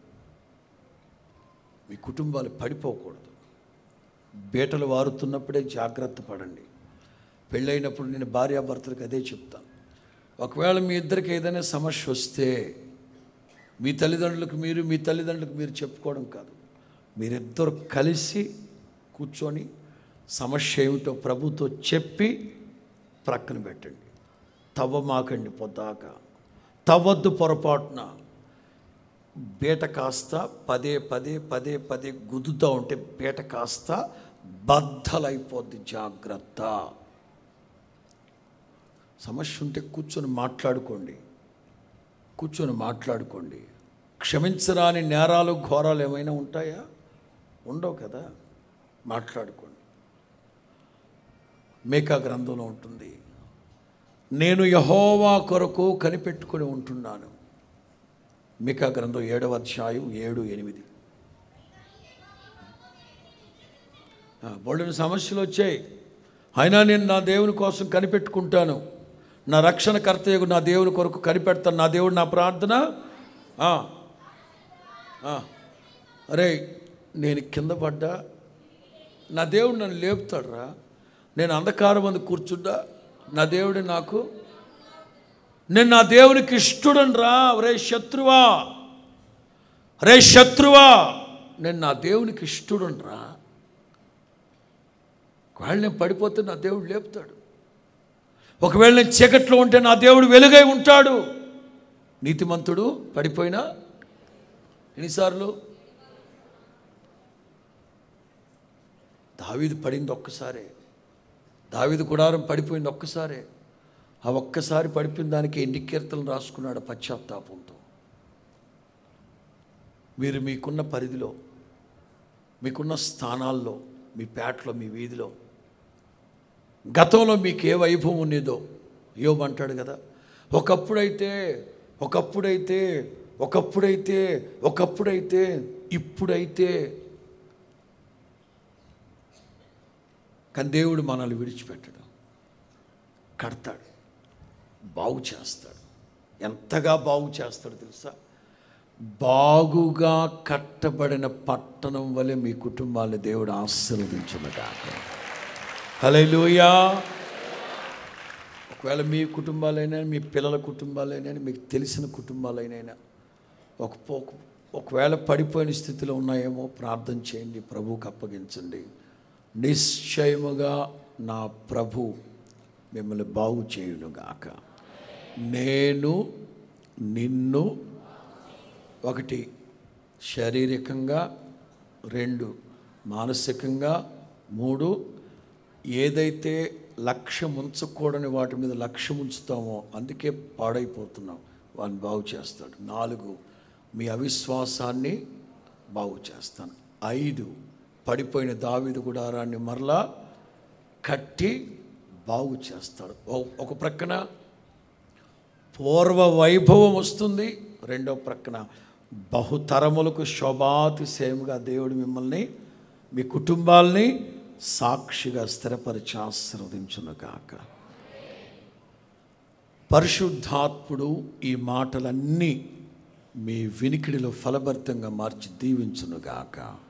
మీ కుటుంబాలు పడిపోకూడదు బీటలు వారుతున్నప్పుడే జాగ్రత్త పడండి పెళ్ళైనప్పుడు నేను భార్యాభర్తలకు అదే చెప్తాను ఒకవేళ మీ ఇద్దరికి ఏదైనా సమస్య వస్తే మీ తల్లిదండ్రులకు మీరు మీ తల్లిదండ్రులకు మీరు చెప్పుకోవడం కాదు మీరిద్దరు కలిసి కూర్చొని సమస్య ఏమిటో ప్రభుతో చెప్పి ప్రక్కన పెట్టండి తవ్వమాకండి పొద్దాక తవ్వద్దు పొరపాటున బీట కాస్త పదే పదే పదే పదే గుద్దుతూ ఉంటే బీట కాస్త బద్దలైపోద్ది జాగ్రత్త సమస్య ఉంటే కూర్చొని మాట్లాడుకోండి కూర్చొని మాట్లాడుకోండి క్షమించరాని నేరాలు ఘోరాలు ఏమైనా ఉంటాయా ఉండవు కదా మాట్లాడుకోండి మేకా గ్రంథంలో ఉంటుంది నేను యహోవా కొరకు కనిపెట్టుకొని ఉంటున్నాను మికా గ్రంథం ఏడవ అధ్యాయం ఏడు ఎనిమిది బోళ్ళని సమస్యలు వచ్చాయి అయినా నేను నా దేవుని కోసం కనిపెట్టుకుంటాను నా రక్షణకర్తయ్యకు నా దేవుని కొరకు కనిపెడతాను నా దేవుడు నా ప్రార్థన ఆ, ఆ, అరే నేను కింద పడ్డా నా దేవుడు నన్ను లేపుతాడురా నేను అంధకారం మంది కూర్చుంటా నా దేవుడు నాకు నేను నా దేవునికి ఇష్టడని రా రే శత్రువా రే శత్రువా నేను నా దేవునికి ఇష్టడని రా ఒకవేళ నేను పడిపోతే నా దేవుడు లేపుతాడు ఒకవేళ నేను చీకట్లో ఉంటే నా దేవుడు వెలుగై ఉంటాడు నీతిమంతుడు పడిపోయినా ఎన్నిసార్లు దావీదు పడింది ఒక్కసారే దావీదు గుడారం పడిపోయింది ఒక్కసారే ఆ ఒక్కసారి పడిపోయిన దానికి ఎన్ని కీర్తనలు రాసుకున్నాడు పశ్చాత్తాపంతో మీరు మీకున్న పరిధిలో మీకున్న స్థానాల్లో మీ పేటలో మీ వీధిలో గతంలో మీకు ఏ వైభవం ఉండేదో యోబు అంటాడు కదా ఒకప్పుడైతే ఒకప్పుడైతే ఒకప్పుడైతే ఒకప్పుడైతే ఇప్పుడైతే కానీ దేవుడు మనల్ని విడిచిపెట్టడు కడతాడు బాగు చేస్తాడు ఎంతగా బాగు చేస్తాడు తెలుసా బాగుగా కట్టబడిన పట్టణం వలె మీ కుటుంబాన్ని దేవుడు ఆశీర్వదించునుగాక హల్లెలూయా ఒకవేళ మీ కుటుంబాలైనా మీ పిల్లల కుటుంబాలైనా మీకు తెలిసిన కుటుంబాలైనా ఒక ఒక- ఒకవేళ పడిపోయిన స్థితిలో ఉన్నాయేమో ప్రార్థన చేయండి ప్రభువుకి అప్పగించండి నిశ్చయముగా నా ప్రభు మిమ్మల్ని బాగు చేయునుగాక నేను నిన్ను ఒకటి శారీరకంగా రెండు మానసికంగా మూడు ఏదైతే లక్ష్యం ఉంచకూడని వాటి మీద లక్ష్యం ఉంచుతామో అందుకే పాడైపోతున్నాం వాడిని బాగు చేస్తాడు నాలుగు మీ అవిశ్వాసాన్ని బాగు చేస్తాను ఐదు పడిపోయిన దావీదు గుడారాన్ని మరలా కట్టి బాగు చేస్తాడు ఓ- ఒక ప్రక్కన పూర్వ వైభవం వస్తుంది రెండో ప్రక్కన బహుతరములకు శోభాతిశయముగా దేవుడు మిమ్మల్ని మీ కుటుంబాల్ని సాక్షిగా స్థిరపరిచి ఆశీర్వదించునుగాక పరిశుద్ధాత్ముడు ఈ మాటలన్నీ మీ వినికిడిలో ఫలభరితంగా మార్చి దీవించునుగాక